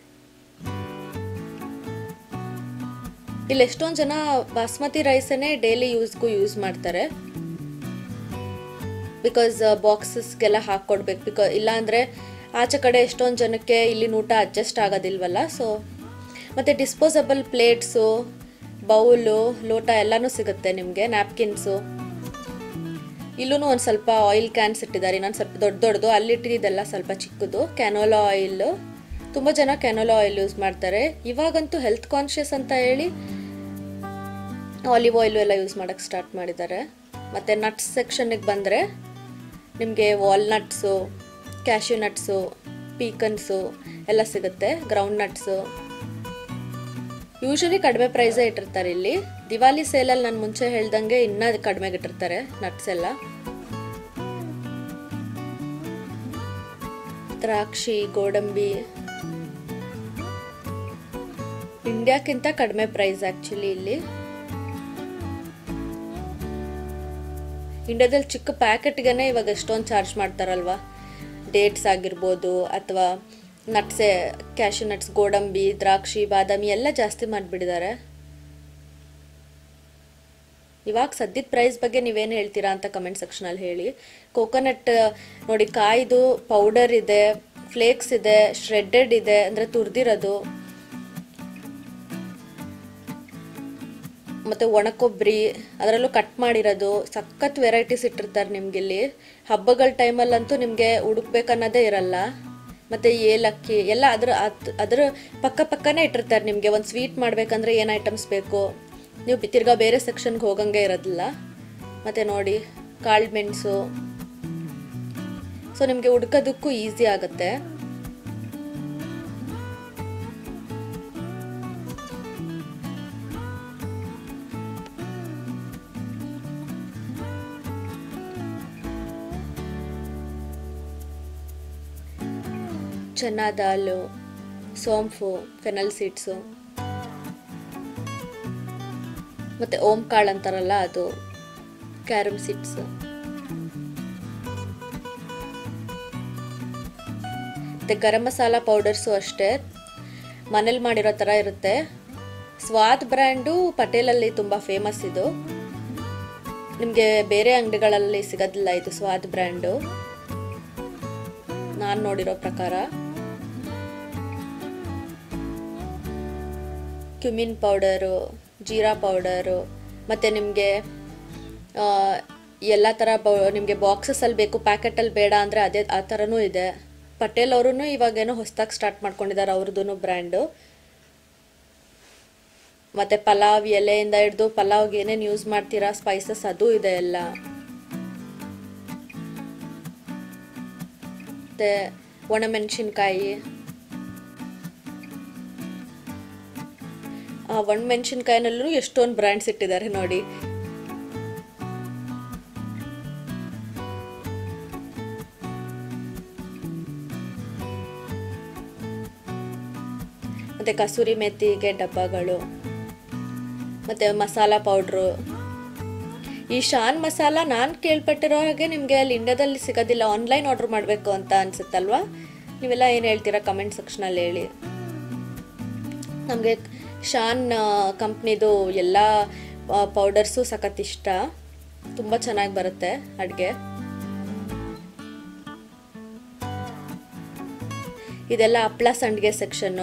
ಇಲ್ಲಿ ಎಷ್ಟೊಂದು ಜನ ಬಾಸ್ಮತಿ ರೈಸನ್ನೇ ಡೈಲಿ ಯೂಸ್ಗೂ ಯೂಸ್ ಮಾಡ್ತಾರೆ ಬಿಕಾಸ್ ಬಾಕ್ಸಸ್ಗೆಲ್ಲ ಹಾಕ್ಕೊಡ್ಬೇಕು ಬಿಕಾಸ್ ಇಲ್ಲಾಂದರೆ ಆಚೆ ಕಡೆ ಎಷ್ಟೊಂದು ಜನಕ್ಕೆ ಇಲ್ಲಿ ಊಟ ಅಡ್ಜಸ್ಟ್ ಆಗೋದಿಲ್ವಲ್ಲ ಸೊ ಮತ್ತು ಡಿಸ್ಪೋಸಬಲ್ ಪ್ಲೇಟ್ಸು ಬೌಲು ಲೋಟ ಎಲ್ಲನೂ ಸಿಗುತ್ತೆ ನಿಮಗೆ ನ್ಯಾಪ್ಕಿನ್ಸು ಇಲ್ಲೂ ಒಂದು ಸ್ವಲ್ಪ ಆಯಿಲ್ ಕ್ಯಾನ್ಸ್ ಇಟ್ಟಿದ್ದಾರೆ ಇನ್ನೊಂದು ಸ್ವಲ್ಪ ದೊಡ್ಡ ದೊಡ್ಡದು ಅಲ್ಲಿಟ್ಟಿದ್ದೆಲ್ಲ ಸ್ವಲ್ಪ ಚಿಕ್ಕದು ಕ್ಯಾನೋಲಾ ಆಯಿಲ್ ತುಂಬ ಜನ ಕ್ಯಾನೋಲಾ ಆಯಿಲ್ ಯೂಸ್ ಮಾಡ್ತಾರೆ ಇವಾಗಂತೂ ಹೆಲ್ತ್ ಕಾನ್ಷಿಯಸ್ ಅಂತ ಹೇಳಿ ಆಲಿವ್ ಆಯಿಲು ಎಲ್ಲ ಯೂಸ್ ಮಾಡೋಕ್ಕೆ ಸ್ಟಾರ್ಟ್ ಮಾಡಿದ್ದಾರೆ ಮತ್ತು ನಟ್ಸ್ ಸೆಕ್ಷನ್ನಿಗೆ ಬಂದರೆ ನಿಮಗೆ ವಾಲ್ನಟ್ಸು ಕ್ಯಾಶ್ಯೂ ನಟ್ಸು ಪೀಕನ್ಸು ಎಲ್ಲ ಸಿಗುತ್ತೆ ಗ್ರೌಂಡ್ ನಟ್ಸು ಯೂಶಲಿ ಕಡಿಮೆ ಪ್ರೈಸೇ ಇಟ್ಟಿರ್ತಾರೆ ಇಲ್ಲಿ ದಿವಾಲಿ ಸೇಲಲ್ಲಿ ನಾನು ಮುಂಚೆ ಹೇಳ್ದಂಗೆ ಇನ್ನೂ ಕಡಿಮೆಗೆ ಇಟ್ಟಿರ್ತಾರೆ ನಟ್ಸ್ ಎಲ್ಲ ದ್ರಾಕ್ಷಿ ಗೋಡಂಬಿ ಇಂಡಿಯಾಕ್ಕಿಂತ ಕಡಿಮೆ ಪ್ರೈಸ್ ಆ್ಯಕ್ಚುಲಿ ಇಲ್ಲಿ ಇಂಡಿಯಾದಲ್ಲಿ ಚಿಕ್ಕ ಪ್ಯಾಕೆಟ್ಗೆ ಇವಾಗ ಎಷ್ಟೊಂದು ಚಾರ್ಜ್ ಮಾಡ್ತಾರಲ್ವಾ ಡೇಟ್ಸ್ ಆಗಿರ್ಬೋದು ಅಥವಾ ನಟ್ಸೆ ಕ್ಯಾಶು ನಟ್ಸ್ ಗೋಡಂಬಿ ದ್ರಾಕ್ಷಿ ಬಾದಾಮಿ ಎಲ್ಲ ಜಾಸ್ತಿ ಮಾಡಿಬಿಟ್ಟಿದ್ದಾರೆ ಇವಾಗ ಸದ್ಯದ ಪ್ರೈಸ್ ಬಗ್ಗೆ ನೀವೇನು ಹೇಳ್ತೀರಾ ಅಂತ ಕಮೆಂಟ್ ಸೆಕ್ಷನಲ್ಲಿ ಹೇಳಿ ಕೋಕೋನಟ್ ನೋಡಿ ಕಾಯ್ದು ಪೌಡರ್ ಇದೆ ಫ್ಲೇಕ್ಸ್ ಇದೆ ಶ್ರೆಡ್ಡೆಡ್ ಇದೆ ಅಂದರೆ ತುರ್ದಿರೋದು ಮತ್ತು ಒಣಕೊಬ್ಬರಿ ಅದರಲ್ಲೂ ಕಟ್ ಮಾಡಿರೋದು ಸಖತ್ ವೆರೈಟೀಸ್ ಇಟ್ಟಿರ್ತಾರೆ ನಿಮ್ಗಿಲ್ಲಿ ಹಬ್ಬಗಳ ಟೈಮಲ್ಲಂತೂ ನಿಮಗೆ ಹುಡುಕ್ಬೇಕನ್ನೋದೇ ಇರಲ್ಲ ಮತ್ತು ಏಲಕ್ಕಿ ಎಲ್ಲ ಅದ್ರ ಅದ್- ಅದ್ರ ಪಕ್ಕ ಪಕ್ಕನೇ ಇಟ್ಟಿರ್ತಾರೆ ನಿಮಗೆ ಒಂದು ಸ್ವೀಟ್ ಮಾಡಬೇಕಂದ್ರೆ ಏನು ಐಟಮ್ಸ್ ಬೇಕು ನೀವು ಬಿ- ತಿರ್ಗಾ ಬೇರೆ ಸೆಕ್ಷನ್ಗೆ ಹೋಗಂಗೆ ಇರೋದಿಲ್ಲ ಮತ್ತು ನೋಡಿ ಕಾಳು ಮೆಣಸು ಸೊ ನಿಮಗೆ ಹುಡ್ಕೋದಕ್ಕೂ ಈಸಿ ಆಗುತ್ತೆ ಚನಾ ದಾಲು ಸೋಂಪು ಫೆನಲ್ ಸೀಡ್ಸು ಮತ್ತು ಓಂ ಕಾಳು ಅಂತಾರಲ್ಲ ಅದು ಕ್ಯಾರಮ್ ಸೀಡ್ಸ್ ಮತ್ತು ಗರಂ ಮಸಾಲ ಪೌಡರ್ಸು ಅಷ್ಟೇ ಮನೇಲಿ ಮಾಡಿರೋ ಥರ ಇರುತ್ತೆ ಸ್ವಾದ್ ಬ್ರ್ಯಾಂಡು ಪಟೇಲಲ್ಲಿ ತುಂಬ ಫೇಮಸ್ ಇದು ನಿಮಗೆ ಬೇರೆ ಅಂಗಡಿಗಳಲ್ಲಿ ಸಿಗೋದಿಲ್ಲ ಇದು ಸ್ವಾದ್ ಬ್ರ್ಯಾಂಡು ನಾನು ನೋಡಿರೋ ಪ್ರಕಾರ ಕ್ಯುಮಿನ್ ಪೌಡರು ಜೀರಾ ಪೌಡರು ಮತ್ತು ನಿಮಗೆ ಎಲ್ಲ ಥರ ಬ ನಿಮಗೆ ಬಾಕ್ಸಸಲ್ಲಿ ಬೇಕು ಪ್ಯಾಕೆಟಲ್ಲಿ ಬೇಡ ಅಂದರೆ ಅದೇ ಆ ಥರನೂ ಇದೆ ಪಟೇಲ್ ಅವರು ಇವಾಗೇನೋ ಹೊಸ್ದಾಗಿ ಸ್ಟಾರ್ಟ್ ಮಾಡ್ಕೊಂಡಿದ್ದಾರೆ ಅವ್ರದ್ದು ಬ್ರ್ಯಾಂಡು ಮತ್ತು ಪಲಾವ್ ಎಲೆಯಿಂದ ಹಿಡ್ದು ಪಲಾವ್ಗೆ ಏನೇನು ಯೂಸ್ ಮಾಡ್ತೀರಾ ಸ್ಪೈಸಸ್ ಅದು ಇದೆ ಎಲ್ಲ ಮತ್ತು ಒಣಮೆಣಸಿನ್ಕಾಯಿ ಆ ಒಣಮೆಣಸಿನ್ಕಾಯಿನಲ್ಲೂ ಎಷ್ಟೊಂದು ಬ್ರ್ಯಾಂಡ್ಸ್ ಇಟ್ಟಿದ್ದಾರೆ ನೋಡಿ ಮತ್ತು ಕಸೂರಿ ಮೆಥಿಗೆ ಡಬ್ಬಗಳು ಮತ್ತು ಮಸಾಲ ಪೌಡ್ರು ಈ ಶಾನ್ ಮಸಾಲ ನಾನು ಕೇಳ್ಪಟ್ಟಿರೋ ಹಾಗೆ ನಿಮಗೆ ಅಲ್ಲಿ ಇಂಡಿಯಾದಲ್ಲಿ ಸಿಗೋದಿಲ್ಲ ಆನ್ಲೈನ್ ಆರ್ಡ್ರ್ ಮಾಡಬೇಕು ಅಂತ ಅನ್ಸುತ್ತಲ್ವಾ ನೀವೆಲ್ಲ ಏನು ಹೇಳ್ತೀರಾ ಕಮೆಂಟ್ ಸೆಕ್ಷನಲ್ಲಿ ಹೇಳಿ ನಮಗೆ ಶಾನ್ ಕಂಪ್ನಿದು ಎಲ್ಲ ಪೌಡರ್ಸು ಸಖತ್ ಇಷ್ಟ ತುಂಬ ಚೆನ್ನಾಗಿ ಬರುತ್ತೆ ಅಡುಗೆ ಇದೆಲ್ಲ ಹಪ್ಳ ಸಂಡಿಗೆ section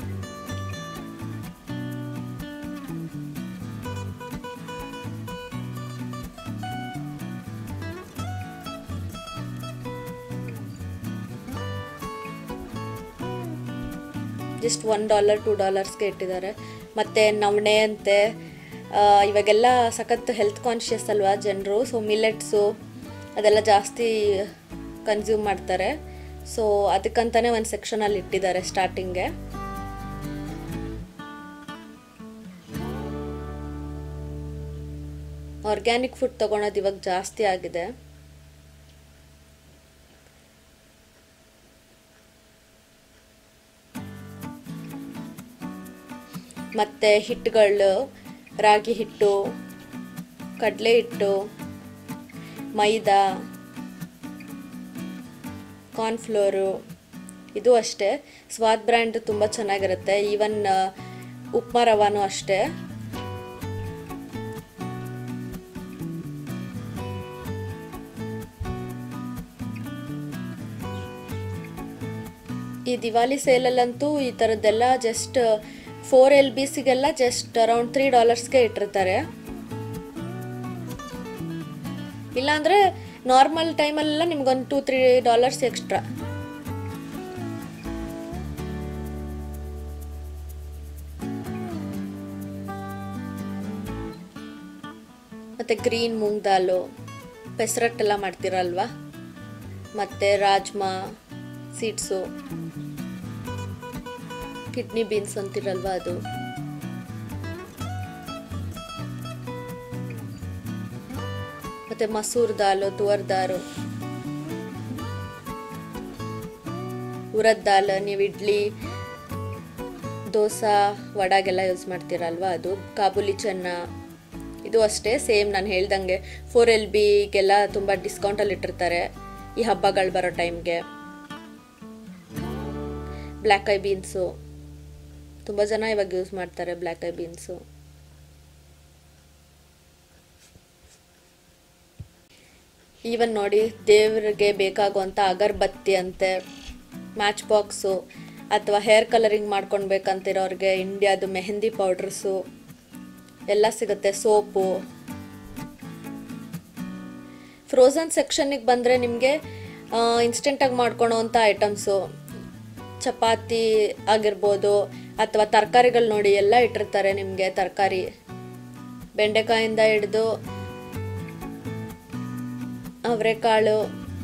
just one dollar two ಡಾಲರ್ಸ್ಗೆ ಇಟ್ಟಿದ್ದಾರೆ ಮತ್ತು ನವಣೆ ಅಂತೆ ಆ, ಇವಾಗೆಲ್ಲ ಸಖತ್ ಹೆಲ್ತ್ ಕಾನ್ಷಿಯಸ್ ಅಲ್ವಾ ಜನರು ಸೊ ಮಿಲೆಟ್ಸು ಅದೆಲ್ಲ ಜಾಸ್ತಿ ಕನ್ಸ್ಯೂಮ್ ಮಾಡ್ತಾರೆ ಸೊ ಅದಕ್ಕಂತಾನೆ ಒಂದು ಸೆಕ್ಷನಲ್ಲಿ ಇಟ್ಟಿದ್ದಾರೆ ಸ್ಟಾರ್ಟಿಂಗ್ಗೆ ಆರ್ಗ್ಯಾನಿಕ್ ಫುಡ್ ತೊಗೊಳೋದು ಇವಾಗ ಜಾಸ್ತಿ ಆಗಿದೆ ಮತ್ತು ಹಿಟ್ಟುಗಳು ರಾಗಿ ಹಿಟ್ಟು ಕಡಲೆ ಹಿಟ್ಟು ಮೈದಾ ಕಾರ್ನ್ಫ್ಲೋರು ಇದು ಅಷ್ಟೇ ಸ್ವಾದ್ ಬ್ರ್ಯಾಂಡ್ ತುಂಬ ಚೆನ್ನಾಗಿರುತ್ತೆ ಈವನ್ ಉಪ್ಮಾ ರವಾನು ಅಷ್ಟೇ ಈ ದಿವಾಲಿ ಸೇಲಲ್ಲಂತೂ ಈ ಥರದ್ದೆಲ್ಲ ಜಸ್ಟ್ ಫೋರ್ ಎಲ್ ಬಿ ಸಿಗೆಲ್ಲ ಜಸ್ಟ್ ಅರೌಂಡ್ ತ್ರೀ ಡಾಲರ್ಸ್ಗೆ ಇಟ್ಟಿರ್ತಾರೆ ಇಲ್ಲಾಂದರೆ ನಾರ್ಮಲ್ ಟೈಮಲ್ಲೆಲ್ಲ ನಿಮ್ಗೊಂದು ಟೂ ತ್ರೀ ಡಾಲರ್ಸ್ ಎಕ್ಸ್ಟ್ರಾ ಮತ್ತು ಗ್ರೀನ್ ಮೂಂಗ್ ದಾಲು ಪೆಸರಟ್ಟೆಲ್ಲ ಮಾಡ್ತೀರಲ್ವಾ ಮತ್ತು ರಾಜ್ಮಾ ಸೀಡ್ಸು ಕಿಡ್ನಿ ಬೀನ್ಸ್ ಅಂತಿರಲ್ವಾ ಅದು ಮತ್ತು ಮಸೂರ್ ದಾಲು ತುವರ್ ದಾಲು ಉರದ್ ದಾಲ್ ನೀವು ಇಡ್ಲಿ ದೋಸೆ ವಡಾಗೆಲ್ಲ ಯೂಸ್ ಮಾಡ್ತೀರಲ್ವಾ ಅದು ಕಾಬೂಲಿ ಚೆನ್ನ ಇದು ಅಷ್ಟೇ ಸೇಮ್ ನಾನು ಹೇಳ್ದಂಗೆ ಫೋರ್ ಎಲ್ ಬಿಗೆಲ್ಲ ತುಂಬ ಡಿಸ್ಕೌಂಟಲ್ಲಿ ಇಟ್ಟಿರ್ತಾರೆ ಈ ಹಬ್ಬಗಳು ಬರೋ ಟೈಮ್ಗೆ ಬ್ಲ್ಯಾಕ್ ಐ ಬೀನ್ಸು ತುಂಬ ಜನ ಇವಾಗ ಯೂಸ್ ಮಾಡ್ತಾರೆ ಬ್ಲ್ಯಾಕ್ ಐ ಬೀನ್ಸು ಈವನ್ ನೋಡಿ ದೇವರಿಗೆ ಬೇಕಾಗುವಂಥ ಅಗರಬತ್ತಿ ಅಂತೆ ಮ್ಯಾಚ್ ಬಾಕ್ಸು ಅಥವಾ ಹೇರ್ ಕಲರಿಂಗ್ ಮಾಡ್ಕೊಳ್ಬೇಕಂತಿರೋರಿಗೆ ಇಂಡಿಯಾದು ಮೆಹಂದಿ ಪೌಡ್ರಸ್ಸು ಎಲ್ಲ ಸಿಗುತ್ತೆ ಸೋಪು ಫ್ರೋಝನ್ ಸೆಕ್ಷನ್ನಿಗೆ ಬಂದರೆ ನಿಮಗೆ ಇನ್ಸ್ಟೆಂಟಾಗಿ ಮಾಡ್ಕೊಳೋವಂಥ ಐಟಮ್ಸು ಚಪಾತಿ ಆಗಿರ್ಬೋದು ಅಥವಾ ತರಕಾರಿಗಳು ನೋಡಿ ಎಲ್ಲ ಇಟ್ಟಿರ್ತಾರೆ ನಿಮಗೆ ತರಕಾರಿ ಬೆಂಡೆಕಾಯಿಂದ ಹಿಡಿದು ಅವರೆಕಾಳು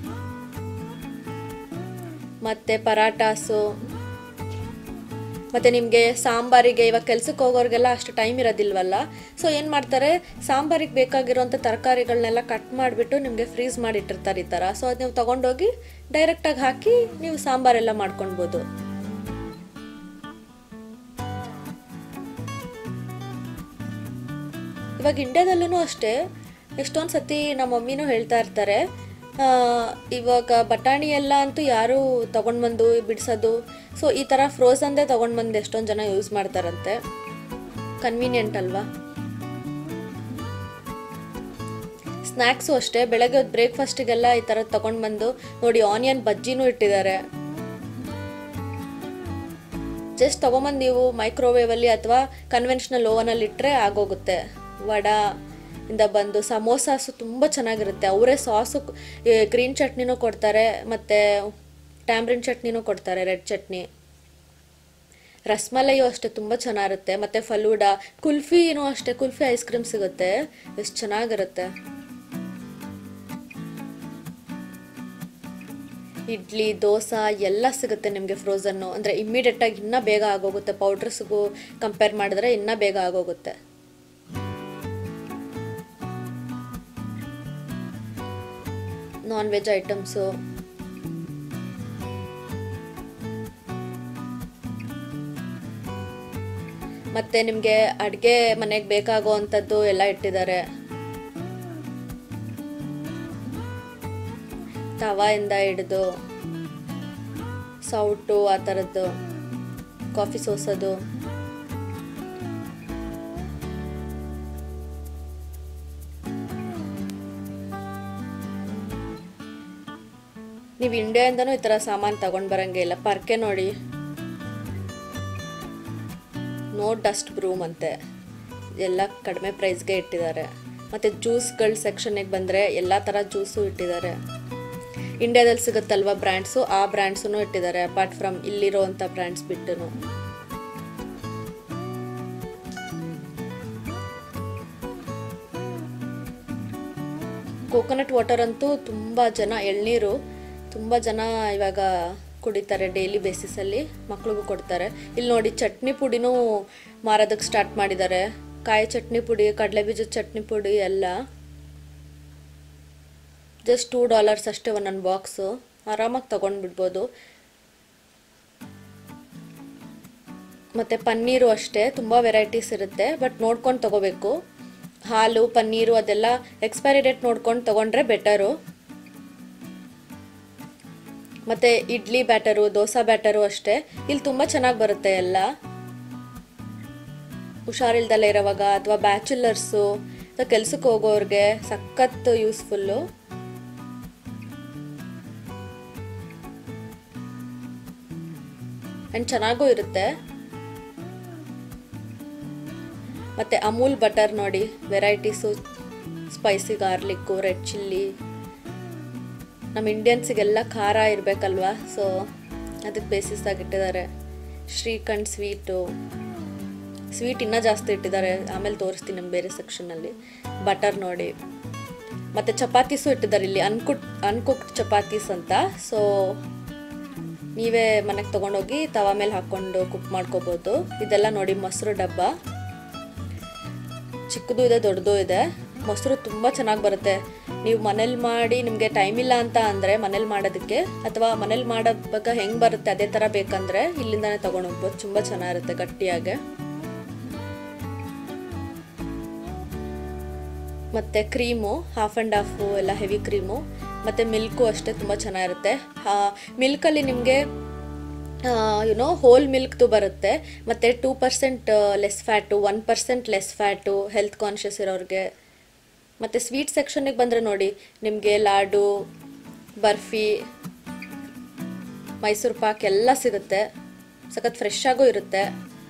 ಮತ್ತು ಪರಾಟಾಸು ಮತ್ತು ನಿಮಗೆ ಸಾಂಬಾರಿಗೆ ಇವಾಗ ಕೆಲ್ಸಕ್ಕೆ ಹೋಗೋರಿಗೆಲ್ಲ ಅಷ್ಟು ಟೈಮ್ ಇರೋದಿಲ್ವಲ್ಲ ಸೊ ಏನು ಮಾಡ್ತಾರೆ ಸಾಂಬಾರಿಗೆ ಬೇಕಾಗಿರೋಂಥ ತರಕಾರಿಗಳನ್ನೆಲ್ಲ ಕಟ್ ಮಾಡಿಬಿಟ್ಟು ನಿಮಗೆ ಫ್ರೀಸ್ ಮಾಡಿ ಇಟ್ಟಿರ್ತಾರೆ ಈ ಥರ ಸೊ ಅದು ನೀವು ತೊಗೊಂಡೋಗಿ ಡೈರೆಕ್ಟಾಗಿ ಹಾಕಿ ನೀವು ಸಾಂಬಾರೆಲ್ಲ ಮಾಡ್ಕೊಳ್ಬೋದು ಇವಾಗ ಇಂಡ್ಯಾದಲ್ಲೂ ಅಷ್ಟೇ ಎಷ್ಟೊಂದು ಸತಿ ನಮ್ಮ ಮಮ್ಮಿನೂ ಹೇಳ್ತಾ ಇರ್ತಾರೆ ಆ, ಇವಾಗ ಬಟಾಣಿ ಎಲ್ಲ ಅಂತೂ ಯಾರು ತೊಗೊಂಡು ಬಂದು ಬಿಡಿಸೋದು ಸೊ ಈ ಥರ ಫ್ರೋಸನ್ದೇ ತೊಗೊಂಡು ಬಂದು ಎಷ್ಟೊಂದು ಜನ ಯೂಸ್ ಮಾಡ್ತಾರಂತೆ ಕನ್ವೀನಿಯಂಟ್ ಅಲ್ವಾ ಸ್ನ್ಯಾಕ್ಸು ಅಷ್ಟೇ ಬೆಳಗ್ಗೆ ಹೊತ್ತು ಬ್ರೇಕ್ಫಾಸ್ಟಿಗೆಲ್ಲ ಈ ಥರ ತೊಗೊಂಡು ಬಂದು ನೋಡಿ ಆನಿಯನ್ ಬಜ್ಜಿನೂ ಇಟ್ಟಿದ್ದಾರೆ ಜಸ್ಟ್ ತೊಗೊಂಬಂದು ನೀವು ಮೈಕ್ರೋವೇವಲ್ಲಿ ಅಥವಾ ಕನ್ವೆನ್ಷನಲ್ ಓವನಲ್ಲಿ ಇಟ್ಟರೆ ಆಗೋಗುತ್ತೆ ವಡಾ ಇಂದ ಬಂದು ಸಮೋಸಾಸು ತುಂಬ ಚೆನ್ನಾಗಿರುತ್ತೆ ಅವರೇ ಸಾಸು ಗ್ರೀನ್ ಚಟ್ನಿನೂ ಕೊಡ್ತಾರೆ ಮತ್ತು ಟ್ಯಾಮ್ರಿನ್ ಚಟ್ನಿನೂ ಕೊಡ್ತಾರೆ ರೆಡ್ ಚಟ್ನಿ ರಸ್ಮಲೈಯು ಅಷ್ಟೇ ತುಂಬ ಚೆನ್ನಾಗಿರುತ್ತೆ ಮತ್ತು ಫಲೂಡಾ ಕುಲ್ಫಿನೂ ಅಷ್ಟೇ ಕುಲ್ಫಿ ಐಸ್ ಕ್ರೀಮ್ ಸಿಗುತ್ತೆ ಎಷ್ಟು ಚೆನ್ನಾಗಿರುತ್ತೆ ಇಡ್ಲಿ ದೋಸೆ ಎಲ್ಲ ಸಿಗುತ್ತೆ ನಿಮಗೆ ಫ್ರೋಝನ್ನು ಅಂದರೆ ಇಮ್ಮಿಡಿಯೇಟಾಗಿ ಇನ್ನೂ ಬೇಗ ಆಗೋಗುತ್ತೆ ಪೌಡ್ರಸ್ಗೂ ಕಂಪೇರ್ ಮಾಡಿದ್ರೆ ಇನ್ನೂ ಬೇಗ ಆಗೋಗುತ್ತೆ ನಾನ್ ವೆಜ್ ಐಟಮ್ಸು ಮತ್ತು ನಿಮಗೆ ಅಡುಗೆ ಮನೆಗೆ ಬೇಕಾಗುವಂಥದ್ದು ಎಲ್ಲ ಇಟ್ಟಿದ್ದಾರೆ ತವಾಯಿಂದ ಹಿಡಿದು ಸೌಟು ಆ ಥರದ್ದು ಕಾಫಿ ಸೋಸೋದು ನೀವು ಇಂಡಿಯಾಯಿಂದನೂ ಈ ಥರ ಸಾಮಾನು ತಗೊಂಡು ಬರಂಗೆ ಇಲ್ಲ ಪರ್ಕೆ ನೋಡಿ ನೋ ಡಸ್ಟ್ ಬ್ರೂಮ್ ಅಂತೆ ಎಲ್ಲ ಕಡಿಮೆ ಪ್ರೈಸ್ಗೆ ಇಟ್ಟಿದ್ದಾರೆ ಮತ್ತು ಜ್ಯೂಸ್ಗಳ ಸೆಕ್ಷನ್ನಿಗೆ ಬಂದರೆ ಎಲ್ಲ ಥರ ಜ್ಯೂಸು ಇಟ್ಟಿದ್ದಾರೆ ಇಂಡಿಯಾದಲ್ಲಿ ಸಿಗುತ್ತಲ್ವ ಬ್ರ್ಯಾಂಡ್ಸು ಆ ಬ್ರ್ಯಾಂಡ್ಸೂ ಇಟ್ಟಿದ್ದಾರೆ ಅಪಾರ್ಟ್ ಫ್ರಮ್ ಇಲ್ಲಿರೋ ಅಂಥ ಬ್ರ್ಯಾಂಡ್ಸ್ ಬಿಟ್ಟು ಕೋಕೋನಟ್ ವಾಟರ್ ಅಂತೂ ತುಂಬ ಜನ ಎಳ್ನೀರು ತುಂಬ ಜನ ಇವಾಗ ಕುಡಿತಾರೆ ಡೈಲಿ ಬೇಸಿಸಲ್ಲಿ ಮಕ್ಳಿಗೂ ಕೊಡ್ತಾರೆ ಇಲ್ಲಿ ನೋಡಿ ಚಟ್ನಿ ಪುಡಿನೂ ಮಾರೋದಕ್ಕೆ ಸ್ಟಾರ್ಟ್ ಮಾಡಿದ್ದಾರೆ ಕಾಯಿ ಚಟ್ನಿ ಪುಡಿ ಕಡಲೆ ಬೀಜದ ಚಟ್ನಿ ಪುಡಿ ಎಲ್ಲ ಜಸ್ಟ್ ಟೂ ಡಾಲರ್ಸ್ ಅಷ್ಟೇ ಒಂದೊಂದು ಬಾಕ್ಸು ಆರಾಮಾಗಿ ತೊಗೊಂಡ್ಬಿಡ್ಬೋದು ಮತ್ತು ಪನ್ನೀರು ಅಷ್ಟೇ ತುಂಬ ವೆರೈಟೀಸ್ ಇರುತ್ತೆ ಬಟ್ ನೋಡ್ಕೊಂಡು ತೊಗೋಬೇಕು ಹಾಲು ಪನ್ನೀರು ಅದೆಲ್ಲ ಎಕ್ಸ್ಪೈರಿ ಡೇಟ್ ನೋಡ್ಕೊಂಡು ತೊಗೊಂಡ್ರೆ ಬೆಟರು ಮತ್ತು ಇಡ್ಲಿ ಬ್ಯಾಟರು ದೋಸೆ ಬ್ಯಾಟರು ಅಷ್ಟೇ ಇಲ್ಲಿ ತುಂಬ ಚೆನ್ನಾಗಿ ಬರುತ್ತೆ ಎಲ್ಲ ಹುಷಾರಿಲ್ದಲ್ಲೇ ಇರೋವಾಗ ಅಥವಾ ಬ್ಯಾಚುಲರ್ಸು ಅಥವಾ ಕೆಲ್ಸಕ್ಕೆ ಹೋಗೋರಿಗೆ ಸಖತ್ ಯೂಸ್ಫುಲ್ಲು ಆ್ಯಂಡ್ ಚೆನ್ನಾಗೂ ಇರುತ್ತೆ ಮತ್ತು ಅಮೂಲ್ ಬಟರ್ ನೋಡಿ varieties spicy garlic red chilli ನಮ್ಮ ಇಂಡಿಯನ್ಸಿಗೆಲ್ಲ ಖಾರ ಇರಬೇಕಲ್ವಾ ಸೊ ಅದಕ್ಕೆ ಬೇಸಿಸ್ ಇಟ್ಟಿದ್ದಾರೆ ಶ್ರೀಖಂಡ್ ಸ್ವೀಟು ಸ್ವೀಟ್ ಇನ್ನೂ ಜಾಸ್ತಿ ಇಟ್ಟಿದ್ದಾರೆ ಆಮೇಲೆ ತೋರಿಸ್ತೀನಿ ನಮ್ಮ ಬೇರೆ ಸೆಕ್ಷನಲ್ಲಿ ಬಟರ್ ನೋಡಿ ಮತ್ತು ಚಪಾತೀಸು ಇಟ್ಟಿದ್ದಾರೆ ಇಲ್ಲಿ ಅನ್ಕುಟ್ ಅನ್ಕುಕ್ಡ್ ಚಪಾತೀಸ್ ಅಂತ ಸೊ ನೀವೇ ಮನೆಗೆ ತೊಗೊಂಡೋಗಿ ತವಾ ಮೇಲೆ ಹಾಕ್ಕೊಂಡು ಕುಕ್ ಮಾಡ್ಕೋಬೋದು ಇದೆಲ್ಲ ನೋಡಿ ಮೊಸರು ಡಬ್ಬ ಚಿಕ್ಕದು ಇದೆ ದೊಡ್ಡದು ಇದೆ ಮೊಸರು ತುಂಬ ಚೆನ್ನಾಗಿ ಬರುತ್ತೆ ನೀವು ಮನೇಲಿ ಮಾಡಿ ನಿಮಗೆ ಟೈಮ್ ಇಲ್ಲ ಅಂತ ಅಂದರೆ ಮನೇಲಿ ಮಾಡೋದಕ್ಕೆ ಅಥವಾ ಮನೇಲಿ ಮಾಡೋವಾಗ ಹೆಂಗೆ ಬರುತ್ತೆ ಅದೇ ಥರ ಬೇಕಂದರೆ ಇಲ್ಲಿಂದಾನೇ ತೊಗೊಂಡೋಗ್ಬೋದು ತುಂಬ ಚೆನ್ನಾಗಿರುತ್ತೆ ಗಟ್ಟಿಯಾಗೆ ಮತ್ತು ಕ್ರೀಮು ಹಾಫ್ ಆ್ಯಂಡ್ ಹಾಫು ಎಲ್ಲ ಹೆವಿ ಕ್ರೀಮು ಮತ್ತು ಮಿಲ್ಕು ಅಷ್ಟೇ ತುಂಬ ಚೆನ್ನಾಗಿರುತ್ತೆ ಮಿಲ್ಕಲ್ಲಿ ನಿಮಗೆ ಯುನೋ ಹೋಲ್ ಮಿಲ್ಕ್ದು ಬರುತ್ತೆ ಮತ್ತು two percent less fat one percent less fat health conscious ಇರೋರಿಗೆ ಮತ್ತು ಸ್ವೀಟ್ ಸೆಕ್ಷನ್ನಿಗೆ ಬಂದರೆ ನೋಡಿ ನಿಮಗೆ ಲಾಡು ಬರ್ಫಿ ಮೈಸೂರು ಪಾಕ್ ಎಲ್ಲ ಸಿಗುತ್ತೆ ಸಖತ್ ಫ್ರೆಶ್ ಆಗೂ ಇರುತ್ತೆ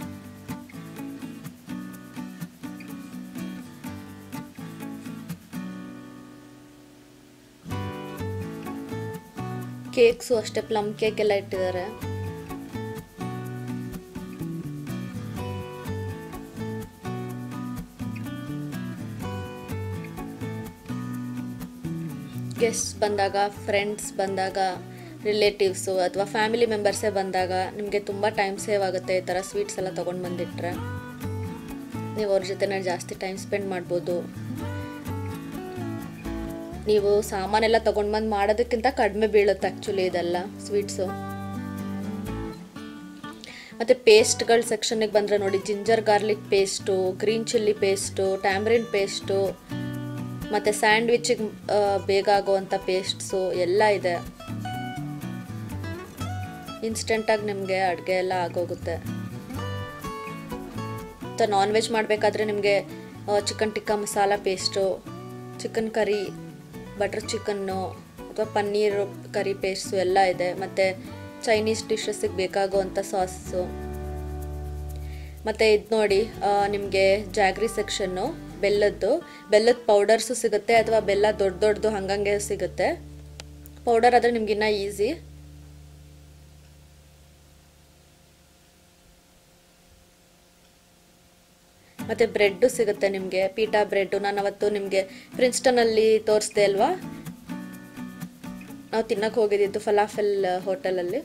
ಕೇಕ್ಸು ಅಷ್ಟೇ ಪ್ಲಮ್ ಕೇಕ್ ಎಲ್ಲ ಇಟ್ಟಿದ್ದಾರೆ ಗೆಸ್ಟ್ ಬಂದಾಗ ಫ್ರೆಂಡ್ಸ್ ಬಂದಾಗ ರಿಲೇಟಿವ್ಸು ಅಥವಾ ಫ್ಯಾಮಿಲಿ ಮೆಂಬರ್ಸೇ ಬಂದಾಗ ನಿಮಗೆ ತುಂಬ ಟೈಮ್ ಸೇವ್ ಆಗುತ್ತೆ ಈ ಥರ ಸ್ವೀಟ್ಸ್ ಎಲ್ಲ ತೊಗೊಂಡು ಬಂದಿಟ್ರೆ ನೀವು ಅವ್ರ ಜೊತೆನೇ ಜಾಸ್ತಿ ಟೈಮ್ ಸ್ಪೆಂಡ್ ಮಾಡ್ಬೋದು ನೀವು ಸಾಮಾನೆಲ್ಲ ತೊಗೊಂಡು ಬಂದು ಮಾಡೋದಕ್ಕಿಂತ ಕಡಿಮೆ ಬೀಳುತ್ತೆ ಆ್ಯಕ್ಚುಲಿ ಇದೆಲ್ಲ ಸ್ವೀಟ್ಸು ಮತ್ತು ಪೇಸ್ಟ್ಗಳ ಸೆಕ್ಷನ್ಗೆ ಬಂದರೆ ನೋಡಿ ginger garlic paste green chilli paste tamarind paste ಮತ್ತು ಸ್ಯಾಂಡ್ವಿಚಿಗೆ ಬೇಗ ಆಗುವಂಥ ಪೇಸ್ಟ್ಸು ಎಲ್ಲ ಇದೆ ಇನ್ಸ್ಟೆಂಟಾಗಿ ನಿಮಗೆ ಅಡುಗೆ ಎಲ್ಲ ಆಗೋಗುತ್ತೆ ಮತ್ತು ನಾನ್ ವೆಜ್ ಮಾಡಬೇಕಾದ್ರೆ ನಿಮಗೆ chicken tikka masala paste chicken curry butter chicken ಅಥವಾ ಪನ್ನೀರ್ ಕರಿ ಪೇಸ್ಟು ಎಲ್ಲ ಇದೆ ಮತ್ತು ಚೈನೀಸ್ ಡಿಶಸ್ಸಿಗೆ ಬೇಕಾಗುವಂಥ ಸಾಸು ಮತ್ತು ಇದು ನೋಡಿ ನಿಮಗೆ ಜಾಗ್ರಿ ಸೆಕ್ಷನ್ನು ಬೆಲ್ಲದ್ದು ಬೆಲ್ಲದ ಪೌಡರ್ಸು ಸಿಗುತ್ತೆ ಅಥವಾ ಬೆಲ್ಲ ದೊಡ್ಡ ದೊಡ್ಡದು ಹಂಗಂಗೆ ಸಿಗುತ್ತೆ ಪೌಡರ್ ಆದರೆ ನಿಮ್ಗಿನ್ನ ಈಸಿ ಮತ್ತು ಬ್ರೆಡ್ಡು ಸಿಗುತ್ತೆ ನಿಮಗೆ ಪೀಟಾ ಬ್ರೆಡ್ಡು ನಾನು ಅವತ್ತು ನಿಮಗೆ ಪ್ರಿನ್ಸ್ಟನಲ್ಲಿ ತೋರಿಸ್ದೆ ಅಲ್ವಾ ನಾವು ತಿನ್ನಕ್ಕೆ ಹೋಗಿದ್ದಿದ್ದು ಫಲಾಫೆಲ್ ಹೋಟೆಲಲ್ಲಿ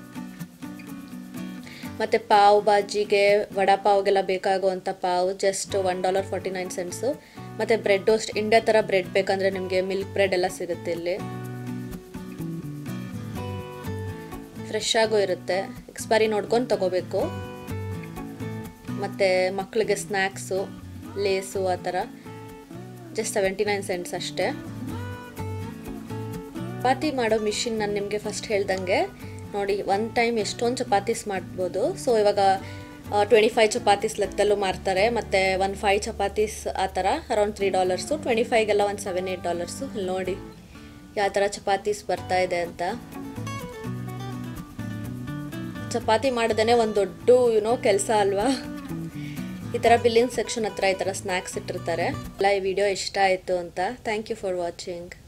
ಮತ್ತು ಪಾವ್ ಬಾಜಿಗೆ ವಡಾ ಪಾವ್ಗೆಲ್ಲ ಬೇಕಾಗುವಂಥ pav just one dollar forty nine cents ಮತ್ತು ಬ್ರೆಡ್ ಅಷ್ಟು ಇಂಡಿಯಾ ಥರ ಬ್ರೆಡ್ ಬೇಕಂದರೆ ನಿಮಗೆ ಮಿಲ್ಕ್ ಬ್ರೆಡ್ ಎಲ್ಲ ಸಿಗುತ್ತೆ ಇಲ್ಲಿ ಫ್ರೆಶ್ ಆಗು ಇರುತ್ತೆ ಎಕ್ಸ್ಪೈರಿ ನೋಡ್ಕೊಂಡು ತಗೋಬೇಕು ಮತ್ತು ಮಕ್ಕಳಿಗೆ ಸ್ನ್ಯಾಕ್ಸು ಲೇಸು ಆ ಥರ ಜಸ್ಟ್ ಸೆವೆಂಟಿ ನೈನ್ ಸೆಂಟ್ಸ್ ಅಷ್ಟೇ ಚಪಾತಿ ಮಾಡೋ ಮಿಷಿನ್ ನಾನು ನಿಮಗೆ ಫಸ್ಟ್ ಹೇಳ್ದಂಗೆ ನೋಡಿ ಒನ್ ಟೈಮ್ ಎಷ್ಟೊಂದು ಚಪಾತೀಸ್ ಮಾಡ್ಬೋದು ಸೊ ಇವಾಗ ಟ್ವೆಂಟಿ ಫೈವ್ ಚಪಾತೀಸ್ ಲೆಕ್ಕದಲ್ಲೂ ಮಾರ್ತಾರೆ ಮತ್ತು ಒನ್ ಫೈವ್ ಚಪಾತೀಸ್ ಆ ಥರ ಅರೌಂಡ್ ತ್ರೀ ಡಾಲರ್ಸು ಟ್ವೆಂಟಿ ಫೈವ್ಗೆಲ್ಲ ಒಂದು ಸೆವೆನ್ ಏಯ್ಟ್ ಡಾಲರ್ಸು ಇಲ್ಲಿ ನೋಡಿ ಯಾವ ಥರ ಚಪಾತೀಸ್ ಬರ್ತಾ ಇದೆ ಅಂತ ಚಪಾತಿ ಮಾಡೋದೇ ಒಂದು ದೊಡ್ಡ ಯುನೋ ಕೆಲಸ ಅಲ್ವಾ ಈ ಥರ ಬಿಲ್ಲಿಂಗ್ ಸೆಕ್ಷನ್ ಹತ್ರ ಈ ಥರ ಸ್ನ್ಯಾಕ್ಸ್ ಇಟ್ಟಿರ್ತಾರೆ ಎಲ್ಲ ಈ ವಿಡಿಯೋ ಇಷ್ಟ ಆಯಿತು ಅಂತ ಥ್ಯಾಂಕ್ ಯು ಫಾರ್ ವಾಚಿಂಗ್